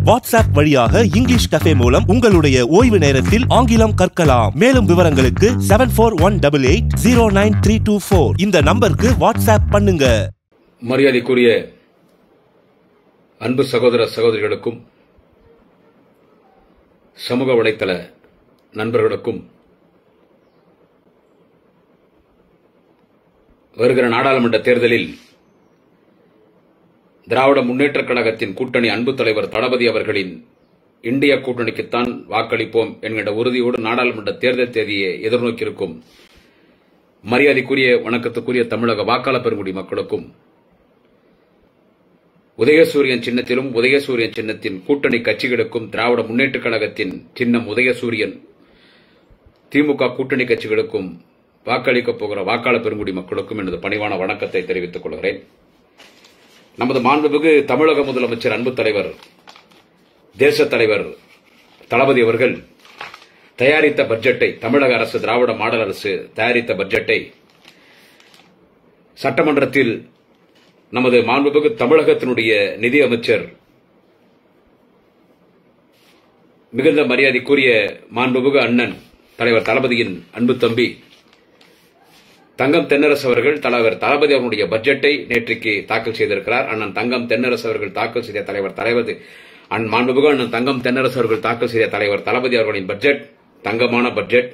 WhatsApp வழியாக English cafe மூலம் உங்களுடைய ஓய்வு நேரத்தில் ஆங்கிலம் கற்கலாம் மேலும் விவரங்களுக்கு seven four one double eight zero nine three two four இந்த நம்பருக்கு வாட்ஸ்அப் பண்ணுங்க மரியாதைக்குரிய அன்பு சகோதர சகோதரிகளுக்கும் சமூக வலைத்தள நண்பர்களுக்கும் வருகிற நாடாளுமன்ற தேர்தலில் திராவிட முன்னேற்றக் கழகத்தின் கூட்டணி அன்பு தலைவர் தளபதி அவர்களின் இந்திய கூட்டணிக்குத்தான் வாக்களிப்போம் என்கின்ற உறுதியோடு நாடாளுமன்ற தேர்தல் தேதியை எதிர்நோக்கியிருக்கும் மரியாதைக்குரிய வணக்கத்துக்குரிய தமிழக வாக்காளர் பெருங்குடி மக்களுக்கும் உதயசூரியன் சின்னத்திலும் உதயசூரியன் சின்னத்தின் கூட்டணி கட்சிகளுக்கும் திராவிட முன்னேற்றக் கழகத்தின் சின்னம் உதயசூரியன் திமுக கூட்டணி கட்சிகளுக்கும் வாக்களிக்கப் போகிற வாக்காளர் பெருங்குடி மக்களுக்கும் எனது பணிவான வணக்கத்தை தெரிவித்துக் கொள்கிறேன் நமது மாண்புமிகு தமிழக முதலமைச்சர் அன்பு தலைவர் தேச தலைவர் தளபதி அவர்கள் தயாரித்த பட்ஜெட்டை தமிழக அரசு திராவிட மாடல் அரசு தயாரித்த பட்ஜெட்டை சட்டமன்றத்தில் நமது மாண்புமிகு தமிழகத்தினுடைய நிதி அமைச்சர் மிகுந்த மரியாதைக்குரிய மாண்புமிகு அண்ணன் தலைவர் தளபதியின் அன்பு தம்பி தங்கம் தென்னரசு அவர்கள் தலைவர் தளபதி அவருடைய பட்ஜெட்டை நேற்றைக்கு தாக்கல் செய்திருக்கிறார் அண்ணன் தங்கம் தென்னரசு அவர்கள் தாக்கல் செய்த தலைவர் தளபதி அன் மாண்புமிகு அண்ணன் தங்கம் தென்னரசு அவர்கள் தாக்கல் செய்த தலைவர் தளபதி அவர்களின் பட்ஜெட் தங்கமான பட்ஜெட்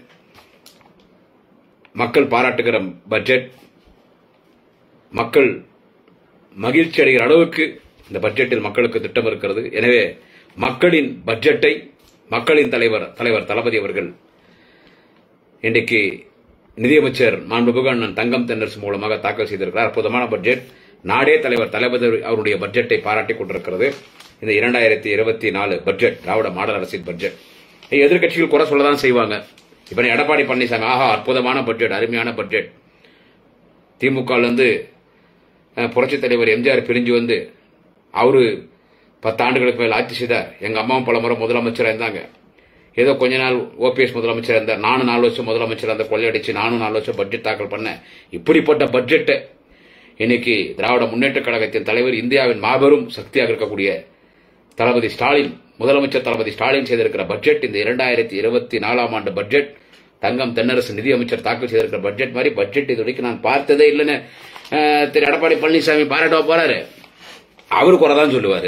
மக்கள் பாராட்டுகிற பட்ஜெட் மக்கள் மகிழ்ச்சி அடைகிற அளவுக்கு இந்த பட்ஜெட்டில் மக்களுக்கு திட்டம் இருக்கிறது எனவே மக்களின் பட்ஜெட்டை மக்களின் தலைவர் தலைவர் தளபதி அவர்கள் இன்றைக்கு நிதியமைச்சர் மாண்புமிகு அண்ணன் தங்கம் தென்னரசு மூலமாக தாக்கல் செய்திருக்கிறார் அற்புதமான பட்ஜெட் நாடே தலைவர் தளபதி அவருடைய பட்ஜெட்டை பாராட்டிக் கொண்டிருக்கிறது இந்த இரண்டாயிரத்தி இருபத்தி நாலு பட்ஜெட் திராவிட மாடல் அரசின் பட்ஜெட் எதிர்க்கட்சிகள் குறை சொல்லதான் செய்வாங்க இப்ப எடப்பாடி பழனிசாமி ஆஹா அற்புதமான பட்ஜெட் அருமையான பட்ஜெட் திமுக இருந்து புரட்சித் தலைவர் எம்ஜிஆர் பிரிஞ்சு வந்து அவரு பத்து ஆண்டுகளுக்கு மேல் ஆட்சி செய்தார் எங்க அம்மாவும் பல முறை முதலமைச்சராக இருந்தாங்க ஏதோ கொஞ்ச நாள் ஓபிஎஸ் முதலமைச்சர் இருந்தார் நானும் நாலு வருஷம் முதலமைச்சர் அந்த கொள்ளையடிச்சு நானும் நாலு வருஷம் பட்ஜெட் தாக்கல் பண்ணேன் இப்படிப்பட்ட பட்ஜெட்டை இன்னைக்கு திராவிட முன்னேற்ற கழகத்தின் தலைவர் இந்தியாவின் மாபெரும் சக்தியாக இருக்கக்கூடிய தளபதி ஸ்டாலின் முதலமைச்சர் தளபதி ஸ்டாலின் செய்திருக்கிற பட்ஜெட் இந்த இரண்டாயிரத்தி இருபத்தி நாலாம் ஆண்டு பட்ஜெட் தங்கம் தென்னரசு நிதியமைச்சர் தாக்கல் செய்திருக்கிற பட்ஜெட் மாதிரி பட்ஜெட் இது வரைக்கும் நான் பார்த்ததே இல்லைன்னு திரு எடப்பாடி பழனிசாமி பாராட்ட போறாரு அவரு குறை தான் சொல்லுவாரு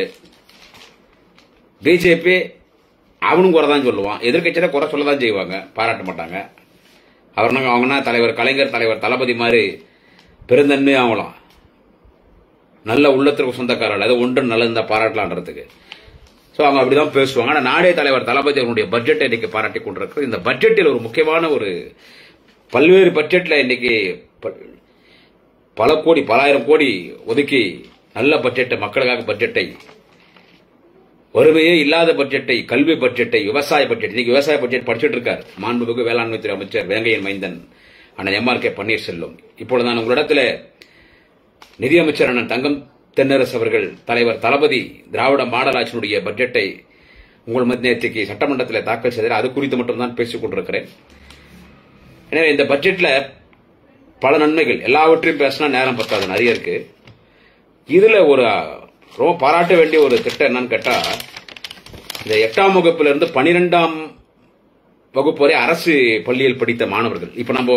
பிஜேபி அவனும் குறை தான் சொல்லுவான் எதிர்கட்சியில குறை சொல்ல தான் செய்வாங்க பாராட்ட மாட்டாங்க அவர் அவங்கன்னா தலைவர் கலைஞர் தலைவர் தளபதி மாதிரி பெருந்தன்மை ஆகலாம் நல்ல உள்ளத்திற்கு சொந்தக்காரர்கள் அது ஒன்று நல்லதா பாராட்டலான்றதுக்கு ஸோ அவங்க அப்படிதான் பேசுவாங்க ஆனால் நாடே தலைவர் தளபதி அவருடைய பட்ஜெட்டை இன்னைக்கு பாராட்டி கொண்டிருக்கிறது இந்த பட்ஜெட்டில் ஒரு முக்கியமான ஒரு பல்வேறு பட்ஜெட்ல இன்னைக்கு பல கோடி பலாயிரம் கோடி ஒதுக்கி நல்ல பட்ஜெட்டை மக்களுக்காக பட்ஜெட்டை வறுமையே இல்லாத பட்ஜெட்டை கல்வி பட்ஜெட்டை விவசாய பட்ஜெட் இன்னைக்கு விவசாய பட்ஜெட் படிச்சுட்டு இருக்கார் மாண்புமிகு வேளாண்மை துறை அமைச்சர் வேங்கையன் மைந்தன் அண்ணன் எம் ஆர் கே பன்னீர்செல்வம் இப்பொழுது நான் உங்களிடத்தில் நிதியமைச்சர் அண்ணன் தங்கம் தென்னரசு அவர்கள் தலைவர் தளபதி திராவிட மாடல் ஆட்சியினுடைய பட்ஜெட்டை உங்கள் நேற்றுக்கு சட்டமன்றத்தில் தாக்கல் செய்தார் அது குறித்து மட்டும்தான் பேசிக் கொண்டிருக்கிறேன் எனவே இந்த பட்ஜெட்ல பல நன்மைகள் எல்லாவற்றையும் பேசினா நேரம் பத்தாது நிறைய இருக்கு இதுல ஒரு ரொம்ப பாராட்ட வேண்டிய ஒரு திட்டம் என்னன்னு கேட்டா இந்த எட்டாம் வகுப்புல இருந்து பனிரெண்டாம் வகுப்பு வரை அரசு பள்ளியில் படித்த மாணவர்கள் இப்ப நம்ம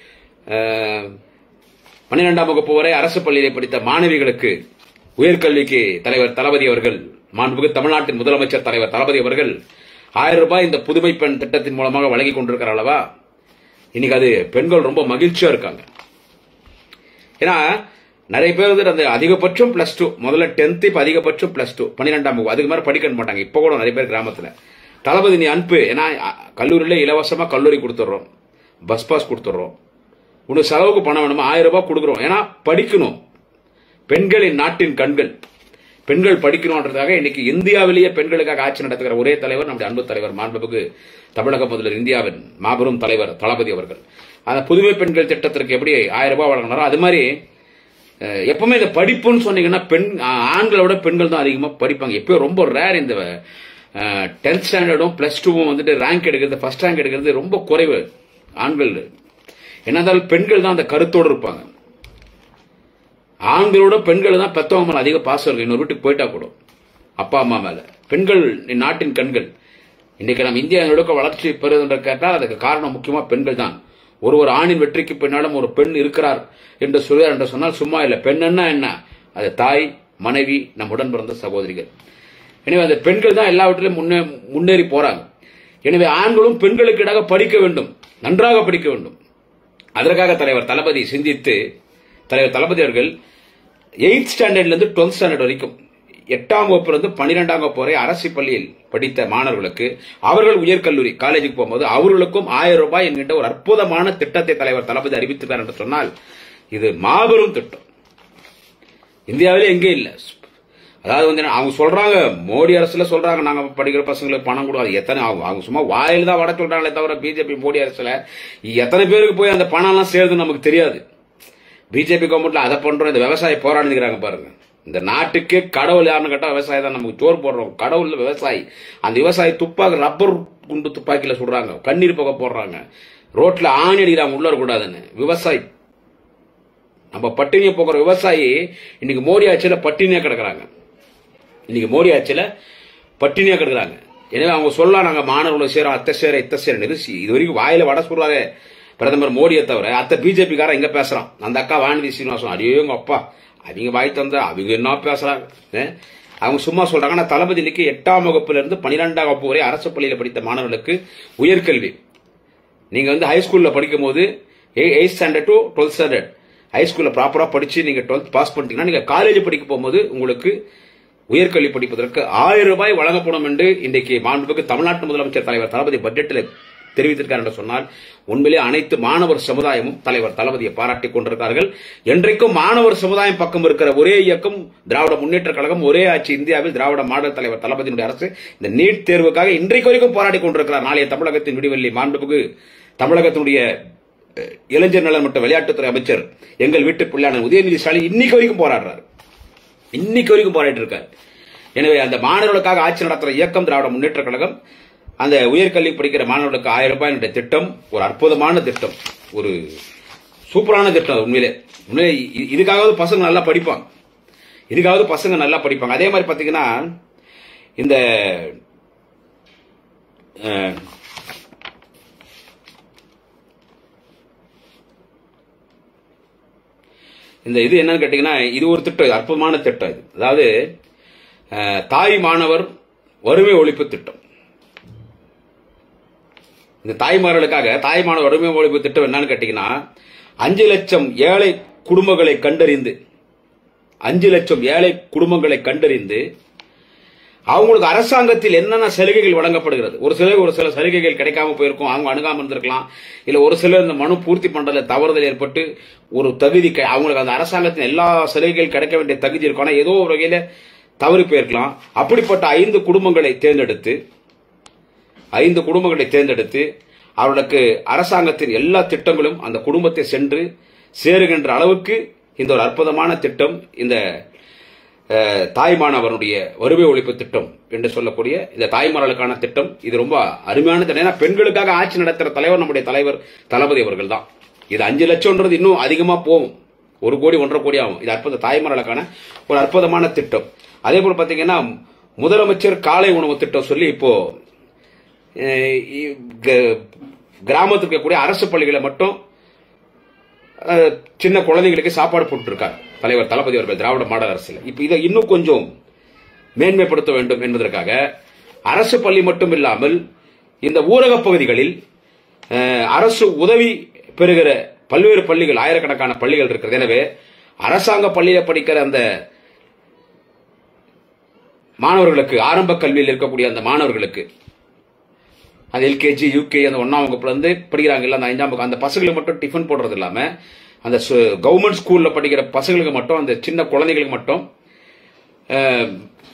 பன்னிரெண்டாம் வகுப்பு வரை அரசு பள்ளியில் படித்த மாணவிகளுக்கு உயர்கல்விக்கு தலைவர் தளபதி அவர்கள் மாண்புமிகு தமிழ்நாட்டின் முதலமைச்சர் தலைவர் தளபதி அவர்கள் ஆயிரம் ரூபாய் இந்த புதுமை பெண் திட்டத்தின் மூலமாக வழங்கி கொண்டிருக்கிற அளவா இன்னைக்கு அது பெண்கள் ரொம்ப மகிழ்ச்சியா இருக்காங்க ஏன்னா நிறைய பேர் வந்து அந்த அதிகபட்சம் பிளஸ் டூ முதல்ல டென்த் இப்ப அதிகபட்சம் பிளஸ் டூ பன்னிரெண்டாம் வகுப்பு அதுக்கு மாதிரி படிக்க மாட்டாங்க இப்ப கூட நிறைய பேர் கிராமத்துல தளபதி நீ அனுப்பு ஏன்னா கல்லூரியில இலவசமா கல்லூரி கொடுத்துட்றோம் பஸ் பாஸ் கொடுத்துட்றோம் உனக்கு செலவுக்கு பணம் வேணுமா ஆயிரம் ரூபாய் கொடுக்குறோம் ஏன்னா படிக்கணும் பெண்களின் நாட்டின் கண்கள் பெண்கள் படிக்கணும்ன்றதுக்காக இன்னைக்கு இந்தியாவிலேயே பெண்களுக்காக ஆட்சி நடத்துகிற ஒரே தலைவர் நம்முடைய அன்பு தலைவர் மாண்புமிகு தமிழக முதல்வர் இந்தியாவின் மாபெரும் தலைவர் தளபதி அவர்கள் அந்த புதுமை பெண்கள் திட்டத்திற்கு எப்படி ஆயிரம் ரூபாய் வழங்கினாரோ அது மாதிரி அஹ், எப்பவுமே இந்த படிப்புன்னு சொன்னீங்கன்னா பெண் அஹ், ஆண்களை விட பெண்கள் தான் அதிகமாக படிப்பாங்க எப்பயும் ரொம்ப ரேர் இந்த டென்த் ஸ்டாண்டர்டும் பிளஸ் டூவும் வந்துட்டு ரேங்க் எடுக்கிறது ஃபர்ஸ்ட் ரேங்க் எடுக்கிறது ரொம்ப குறைவு ஆண்கள் என்ன இருந்தாலும் பெண்கள் தான் அந்த கருத்தோடு இருப்பாங்க ஆண்களோட பெண்கள் தான் பெத்தவங்க மேல அதிக பாசம் இருக்கு இன்னொரு வீட்டுக்கு போயிட்டா கூட அப்பா அம்மா மேல பெண்கள் நாட்டின் கண்கள் இன்னைக்கு நம்ம இந்தியா நடுக்க வளர்ச்சி பெறுகின்ற கேட்டால் அதுக்கு காரணம் முக்கியமா பெண்கள் தான் ஒரு ஒரு ஆணின் வெற்றிக்கு பின்னாலும் ஒரு பெண் இருக்கிறார் என்று சொல்கிறார் என்று சொன்னால் சும்மா இல்லை பெண்ணன்னா என்ன அது தாய் மனைவி நம் உடன் பிறந்த சகோதரிகள் எனவே அந்த பெண்கள் தான் எல்லாவற்றிலும் முன்னே முன்னேறி போறாங்க எனவே ஆண்களும் பெண்களுக்கு இடையாக படிக்க வேண்டும் நன்றாக படிக்க வேண்டும் அதற்காக தலைவர் தளபதி சிந்தித்து தலைவர் தளபதி அவர்கள் எயித் ஸ்டாண்டர்ட்ல இருந்து டுவெல்த் ஸ்டாண்டர்ட் வரைக்கும் எட்டாம் வகுப்புல இருந்து பன்னிரெண்டாம் வகுப்பு வரை அரசு பள்ளியில் படித்த மாணவர்களுக்கு அவர்கள் உயர்கல்லூரி காலேஜுக்கு போகும்போது அவர்களுக்கும் ஆயிரம் ரூபாய் என்கின்ற ஒரு அற்புதமான திட்டத்தை தலைவர் தளபதி அறிவித்திருக்கார் என்று சொன்னால் இது மாபெரும் திட்டம் இந்தியாவிலே எங்கே இல்லை அதாவது வந்து என்ன, அவங்க சொல்றாங்க மோடி அரசுல சொல்றாங்க நாங்க படிக்கிற பசங்களுக்கு பணம் கொடுக்காது எத்தனை அவங்க அவங்க சும்மா வாயில தான் வட சொல்றாங்களே தவிர பிஜேபி மோடி அரசுல எத்தனை பேருக்கு போய் அந்த பணம் எல்லாம் சேருதுன்னு நமக்கு தெரியாது பிஜேபி கவர்மெண்ட்ல அதை பண்றோம் இந்த விவசாய போராடிக்கிறாங்க பாருங்க இந்த நாட்டுக்கே கடவுள் யாருன்னு கேட்டா விவசாயி தான் நமக்கு சோறு போடுறோம் கடவுள் விவசாயி அந்த விவசாயி துப்பாக்கி ரப்பர் குண்டு துப்பாக்கியில சுடுறாங்க கண்ணீர் புகை போடுறாங்க ரோட்ல ஆணி அடிக்கிறாங்க உள்ள கூடாதுன்னு விவசாயி நம்ம பட்டினியை போக்குற விவசாயி இன்னைக்கு மோடி ஆட்சியில பட்டினியா கிடக்குறாங்க இன்னைக்கு மோடி ஆட்சியில பட்டினியா கிடக்குறாங்க எனவே அவங்க சொல்லலாம் நாங்க மாணவர்களை சேரும் அத்தை சேர இத்த சேர நிறுசி இது வரைக்கும் வாயில வட சொல்றாரு பிரதமர் மோடியை தவிர அத்தை பிஜேபிக்காரன் இங்க பேசுறான் அந்த அக்கா வானதி சீனிவாசன் அடியேங்க அப்பா அவங்க வாய் தந்த அவங்க என்ன பேசுறாங்க அஹ்? அவங்க சும்மா சொல்றாங்க ஆனா தளபதி இன்னைக்கு எட்டாம் வகுப்புல இருந்து பன்னிரெண்டாம் வகுப்பு வரை அரசு பள்ளியில படித்த மாணவர்களுக்கு உயர்கல்வி நீங்க வந்து ஹை ஸ்கூல்ல படிக்கும் போது eight standard to twelfth standard high ஸ்கூல்ல ப்ராப்பரா படிச்சு நீங்க டுவெல்த் பாஸ் பண்ணிட்டீங்கன்னா நீங்க காலேஜ் படிக்க போகும்போது உங்களுக்கு உயர்கல்வி படிப்பதற்கு ஆயிரம் ரூபாய் வழங்கப்படும் என்று இன்றைக்கு மாண்புக்கு தமிழ்நாட்டு முதலமைச்சர் தலைவர் தளபதி பட்ஜெட்டில் தெரிவித்திருக்கார் என்று சொன்னால் உண்மையிலே அனைத்து மாணவர் சமுதாயமும் தலைவர் தளபதியை பாராட்டிக் கொண்டிருக்கிறார்கள் என்றைக்கும் மாணவர் சமுதாயம் பக்கம் இருக்கிற ஒரே இயக்கம் திராவிட முன்னேற்ற கழகம் ஒரே ஆட்சி இந்தியாவில் திராவிட மாடல் தலைவர் தளபதியினுடைய அரசு இந்த நீட் தேர்வுக்காக இன்றைக்கு வரைக்கும் போராடி கொண்டிருக்கிறார் நாளைய தமிழகத்தின் விடிவெள்ளி மாண்புக்கு தமிழகத்தினுடைய அஹ், இளைஞர் நலன் மற்றும் விளையாட்டுத்துறை அமைச்சர் எங்கள் வீட்டு பிள்ளையான உதயநிதி ஸ்டாலின் இன்னைக்கு வரைக்கும் போராடுறாரு இன்னைக்கு வரைக்கும் போராடிட்டு இருக்காரு எனவே அந்த மாணவர்களுக்காக ஆட்சி நடத்துற இயக்கம் திராவிட முன்னேற்ற கழகம் அந்த உயர்கல்வி படிக்கிற மாணவர்களுக்கு ஆயிரம் ரூபாய் என்ற திட்டம் ஒரு அற்புதமான திட்டம் ஒரு சூப்பரான திட்டம் அது உண்மையிலே உண்மையிலே இ- இதுக்காவது பசங்க நல்லா படிப்பாங்க இதுக்காவது பசங்க நல்லா படிப்பாங்க அதே மாதிரி பாத்தீங்கன்னா இந்த அஹ், இந்த இது என்னன்னு கேட்டீங்கன்னா இது ஒரு திட்டம் இது அற்புதமான திட்டம் இது அதாவது அஹ், தாய் மாணவர் வறுமை ஒழிப்பு திட்டம் இந்த தாய்மார்களுக்காக தாய் மாணவர் வறுமை ஒழிப்பு திட்டம் என்னன்னு கேட்டீங்கன்னா அஞ்சு லட்சம் ஏழை குடும்பங்களை கண்டறிந்து அஞ்சு லட்சம் ஏழை குடும்பங்களை கண்டறிந்து அவங்களுக்கு அரசாங்கத்தில் என்னென்ன சலுகைகள் வழங்கப்படுகிறது ஒரு சிலர் ஒரு சில சலுகைகள் கிடைக்காம போயிருக்கும் அவங்க அணுகாம இருந்திருக்கலாம் இல்ல ஒரு சிலர் இந்த மனு பூர்த்தி பண்றதுல தவறுதல் ஏற்பட்டு ஒரு தகுதி கெ- அவங்களுக்கு அந்த அரசாங்கத்தின் எல்லா சலுகைகள் கிடைக்க வேண்டிய தகுதி இருக்கும் ஆனா ஏதோ ஒரு வகையில தவறி போயிருக்கலாம் அப்படிப்பட்ட ஐந்து குடும்பங்களை தேர்ந்தெடுத்து ஐந்து குடும்பங்களை தேர்ந்தெடுத்து அவர்களுக்கு அரசாங்கத்தின் எல்லா திட்டங்களும் அந்த குடும்பத்தை சென்று சேருகின்ற அளவுக்கு இந்த ஒரு அற்புதமான திட்டம் இந்த அஹ், தாய்மானவருடைய வறுமை ஒழிப்பு திட்டம் என்று சொல்லக்கூடிய இந்த தாய்மார்களுக்கான திட்டம் இது ரொம்ப அருமையான திட்டம் ஏன்னா பெண்களுக்காக ஆட்சி நடத்துற தலைவர் நம்முடைய தலைவர் தளபதி அவர்கள் தான் இது அஞ்சு லட்சம்ன்றது இன்னும் அதிகமா போகும் ஒரு கோடி ஒன்றரை கோடி ஆகும் இது அற்புத தாய்மார்களுக்கான ஒரு அற்புதமான திட்டம் அதே போல பாத்தீங்கன்னா முதலமைச்சர் காலை உணவு திட்டம் சொல்லி இப்போ அஹ் இ- க- கிராமத்தில் இருக்கக்கூடிய அரசு பள்ளிகளை மட்டும் அஹ், சின்ன குழந்தைங்களுக்கு சாப்பாடு போட்டுருக்கார் தலைவர் தளபதி அவர்கள் திராவிட மாடல் அரசில் இப்ப இதை இன்னும் கொஞ்சம் மேன்மைப்படுத்த வேண்டும் என்பதற்காக அரசு பள்ளி மட்டும் இல்லாமல் இந்த ஊரகப் பகுதிகளில் அஹ், அரசு உதவி பெறுகிற பல்வேறு பள்ளிகள் ஆயிரக்கணக்கான பள்ளிகள் இருக்கிறது எனவே அரசாங்க பள்ளியில படிக்கிற அந்த மாணவர்களுக்கு ஆரம்ப கல்வியில் இருக்கக்கூடிய அந்த மாணவர்களுக்கு அது எல்கேஜி யூகே அந்த ஒன்னாம் வகுப்புல இருந்து படிக்கிறாங்கல்ல அந்த ஐந்தாம் வகுப்பு அந்த பசங்களுக்கு மட்டும் டிஃபன் போடுறது இல்லாம அந்த கவர்மெண்ட் ஸ்கூல்ல படிக்கிற பசங்களுக்கு மட்டும் அந்த சின்ன குழந்தைகளுக்கு மட்டும் அஹ்,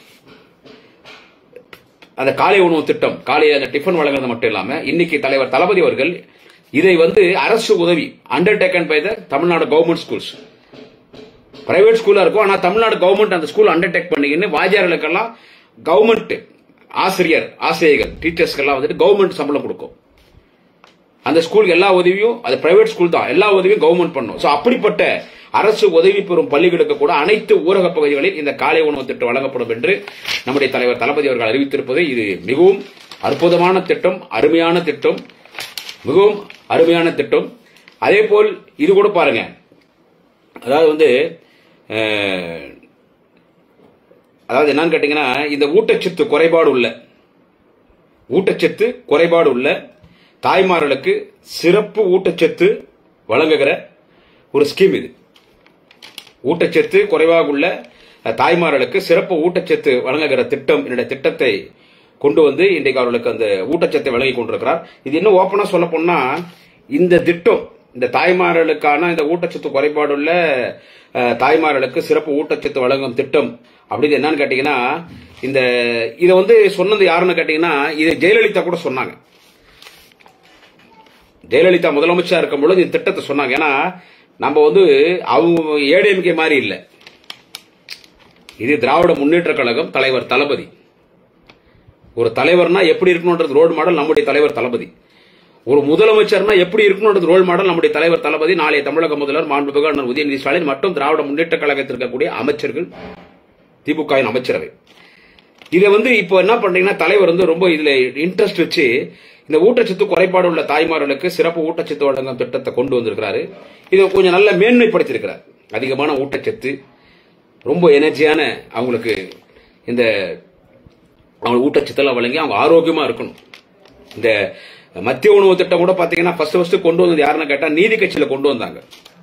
அந்த காலை உணவு திட்டம் காலையில் அந்த டிஃபன் வழங்குறது மட்டும் இல்லாம இன்னைக்கு தலைவர் தளபதி அவர்கள் இதை வந்து அரசு உதவி undertaken by the Tamil Nadu government schools private ஸ்கூலா இருக்கும் ஆனா தமிழ்நாடு கவர்மெண்ட் அந்த ஸ்கூல் அண்டர்டேக் பண்ணிக்கின்னு வாத்தியார்களுக்கெல்லாம் கவர்மெண்ட் ஆசிரியர் ஆசிரியர்கள் டீச்சர்ஸ்க்கெல்லாம் வந்துட்டு கவர்மெண்ட் சம்பளம் கொடுக்கும் அந்த ஸ்கூலுக்கு எல்லா உதவியும் அது பிரைவேட் ஸ்கூல் தான் எல்லா உதவியும் கவர்மெண்ட் பண்ணும் சோ அப்படிப்பட்ட அரசு உதவி பெறும் பள்ளிகளுக்கு கூட அனைத்து ஊரக பகுதிகளில் இந்த காலை உணவு திட்டம் வழங்கப்படும் என்று நம்முடைய தலைவர் தளபதி அவர்கள் அறிவித்திருப்பது இது மிகவும் அற்புதமான திட்டம் அருமையான திட்டம் மிகவும் அருமையான திட்டம் அதே போல் இது கூட பாருங்க அதாவது வந்து அஹ், அதாவது என்னன்னு கேட்டீங்கன்னா இந்த ஊட்டச்சத்து குறைபாடு உள்ள ஊட்டச்சத்து குறைபாடு உள்ள தாய்மார்களுக்கு சிறப்பு ஊட்டச்சத்து வழங்குகிற ஒரு ஸ்கீம் இது ஊட்டச்சத்து குறைவாக உள்ள அஹ், தாய்மார்களுக்கு சிறப்பு ஊட்டச்சத்து வழங்குகிற திட்டம் என்னுடைய திட்டத்தை கொண்டு வந்து இன்றைக்கு அவர்களுக்கு அந்த ஊட்டச்சத்தை வழங்கி கொண்டிருக்கிறார் இது இன்னும் ஓப்பனா சொல்ல போனா இந்த திட்டம் இந்த தாய்மார்களுக்கான இந்த ஊட்டச்சத்து குறைபாடுள்ள அஹ், தாய்மார்களுக்கு சிறப்பு ஊட்டச்சத்து வழங்கும் திட்டம் அப்படின்னு என்னன்னு கேட்டீங்கன்னா இந்த இதை வந்து சொன்னது யாருன்னு கேட்டீங்கன்னா இது ஜெயலலிதா கூட சொன்னாங்க ஜெயலலிதா முதலமைச்சா இருக்கும் பொழுது இந்த திட்டத்தை சொன்னாங்க ஏன்னா நம்ம வந்து அவங்க ஏடிஎம்கே மாதிரி இல்லை இது திராவிட முன்னேற்ற கழகம் தலைவர் தளபதி ஒரு தலைவர்னா எப்படி இருக்கணும்ன்றது ரோல் மாடல் நம்முடைய தலைவர் தளபதி ஒரு முதலமைச்சர்னா எப்படி இருக்கணும்ன்றது ரோல் மாடல் நம்முடைய தலைவர் தளபதி நாளைய தமிழக முதல்வர் மாண்புமிகு அண்ணன் உதயநிதி ஸ்டாலின் மற்றும் திராவிட முன்னேற்ற கழகத்தில் இருக்கக்கூடிய அமைச்சர்கள் திமுகவின் அமைச்சரவை இதை வந்து இப்போ என்ன பண்றீங்கன்னா தலைவர் வந்து ரொம்ப இதுல இன்ட்ரெஸ்ட் வச்சு இந்த ஊட்டச்சத்து குறைபாடு உள்ள தாய்மார்களுக்கு சிறப்பு ஊட்டச்சத்து வழங்கும் திட்டத்தை கொண்டு வந்திருக்கிறாரு இதை கொஞ்சம் நல்ல மேன்மைப்படுத்தியிருக்கிறார் அதிகமான ஊட்டச்சத்து ரொம்ப எனர்ஜியான அவங்களுக்கு இந்த அவங்க ஊட்டச்சத்தெல்லாம் வழங்கி அவங்க ஆரோக்கியமா இருக்கணும் இந்த மத்திய உணவு திட்டம் கூட பாத்தீங்கன்னா ஃபர்ஸ்ட் ஃபர்ஸ்ட் கொண்டு வந்தது யாருன்னு கேட்டா நீதி கட்சியில கொண்டு வந்தாங்க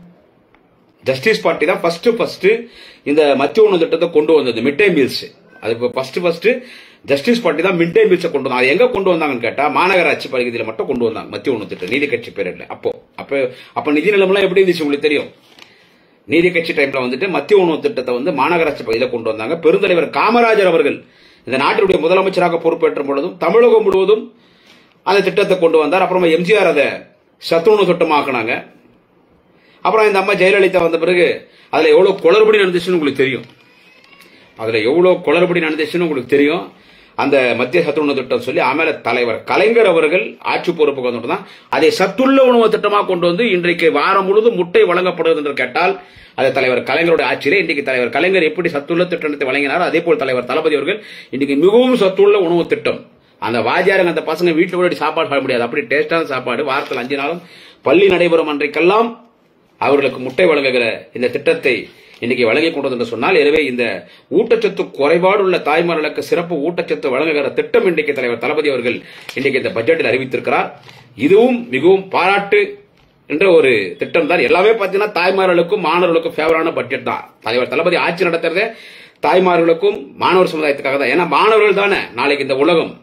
ஜஸ்டிஸ் பார்ட்டி தான் ஃபர்ஸ்ட் ஃபர்ஸ்ட் இந்த மத்திய உணவு திட்டத்தை கொண்டு வந்தது மிட் டே மீல்ஸ் அது இப்போ ஃபர்ஸ்ட் ஃபர்ஸ்ட் ஜஸ்டிஸ் பார்ட்டி தான் மிட் டே மீல்ஸை கொண்டு வந்தாங்க அது எங்க கொண்டு வந்தாங்கன்னு கேட்டா மாநகராட்சி பகுதியில் மட்டும் கொண்டு வந்தாங்க மத்திய உணவு திட்டம் நீதி கட்சி பேரில் அப்போ அப்போ அப்ப நிதி நிலைமைலாம் எப்படி இருந்துச்சு உங்களுக்கு தெரியும் நீதி கட்சி டைம்ல வந்துட்டு மத்திய உணவு திட்டத்தை வந்து மாநகராட்சி பகுதியில் கொண்டு வந்தாங்க பெருந்தலைவர் காமராஜர் அவர்கள் இந்த நாட்டினுடைய முதலமைச்சராக பொறுப்பேற்ற பொழுதும் தமிழகம் முழுவதும் அந்த திட்டத்தை கொண்டு வந்தார் அப்புறமா எம்ஜிஆர் அதை சத்துணவு திட்டமாக்குனாங்க அப்புறம் இந்த அம்மா ஜெயலலிதா வந்த பிறகு அதுல எவ்வளவு குளறுபடி நடந்துச்சுன்னு உங்களுக்கு தெரியும் அதுல எவ்வளவு குளறுபடி நடந்துச்சுன்னு உங்களுக்கு தெரியும் அந்த மத்திய சத்துணவு திட்டம் சொல்லி ஆಮೇಲೆ தலைவர் கலைஞர் அவர்கள் ஆட்சி பொறுப்புக்கு வந்துட்டு தான் அதை சத்துள்ள உணவு திட்டமாக கொண்டு வந்து இன்றைக்கு வாரம் முழுவதும் முட்டை வழங்கப்படுவது என்று கேட்டால் அது தலைவர் கலைஞருடைய ஆட்சியிலே இன்றைக்கு தலைவர் கலைஞர் எப்படி சத்துள்ள திட்டத்தை வழங்கினாரோ அதே போல் தலைவர் தளபதி அவர்கள் இன்றைக்கு மிகவும் சத்துள்ள உணவு திட்டம் அந்த வாத்தியாருங்க அந்த பசங்க வீட்டுல கூட சாப்பாடு சாப்பிட முடியாது அப்படி டேஸ்டான சாப்பாடு வாரத்தில் அஞ்சு நாளும் பள்ளி நடைபெறும் அன்றைக்கெல்லாம் அவர்களுக்கு முட்டை வழங்குகிற இந்த திட்டத்தை இன்னைக்கு வழங்கி கொண்டது என்று சொன்னால் எனவே இந்த ஊட்டச்சத்து குறைபாடு உள்ள தாய்மார்களுக்கு சிறப்பு ஊட்டச்சத்து வழங்குகிற திட்டம் இன்றைக்கு தலைவர் தளபதி அவர்கள் இன்றைக்கு இந்த பட்ஜெட்டில் அறிவித்திருக்கிறார் இதுவும் மிகவும் பாராட்டு என்ற ஒரு திட்டம் தான் எல்லாமே பார்த்தீங்கன்னா தாய்மார்களுக்கும் மாணவர்களுக்கும் ஃபேவரான பட்ஜெட் தான் தலைவர் தளபதி ஆட்சி நடத்துறதே தாய்மார்களுக்கும் மாணவர் சமுதாயத்துக்காக தான் ஏன்னா மாணவர்கள் தானே நாளைக்கு இந்த உலகம்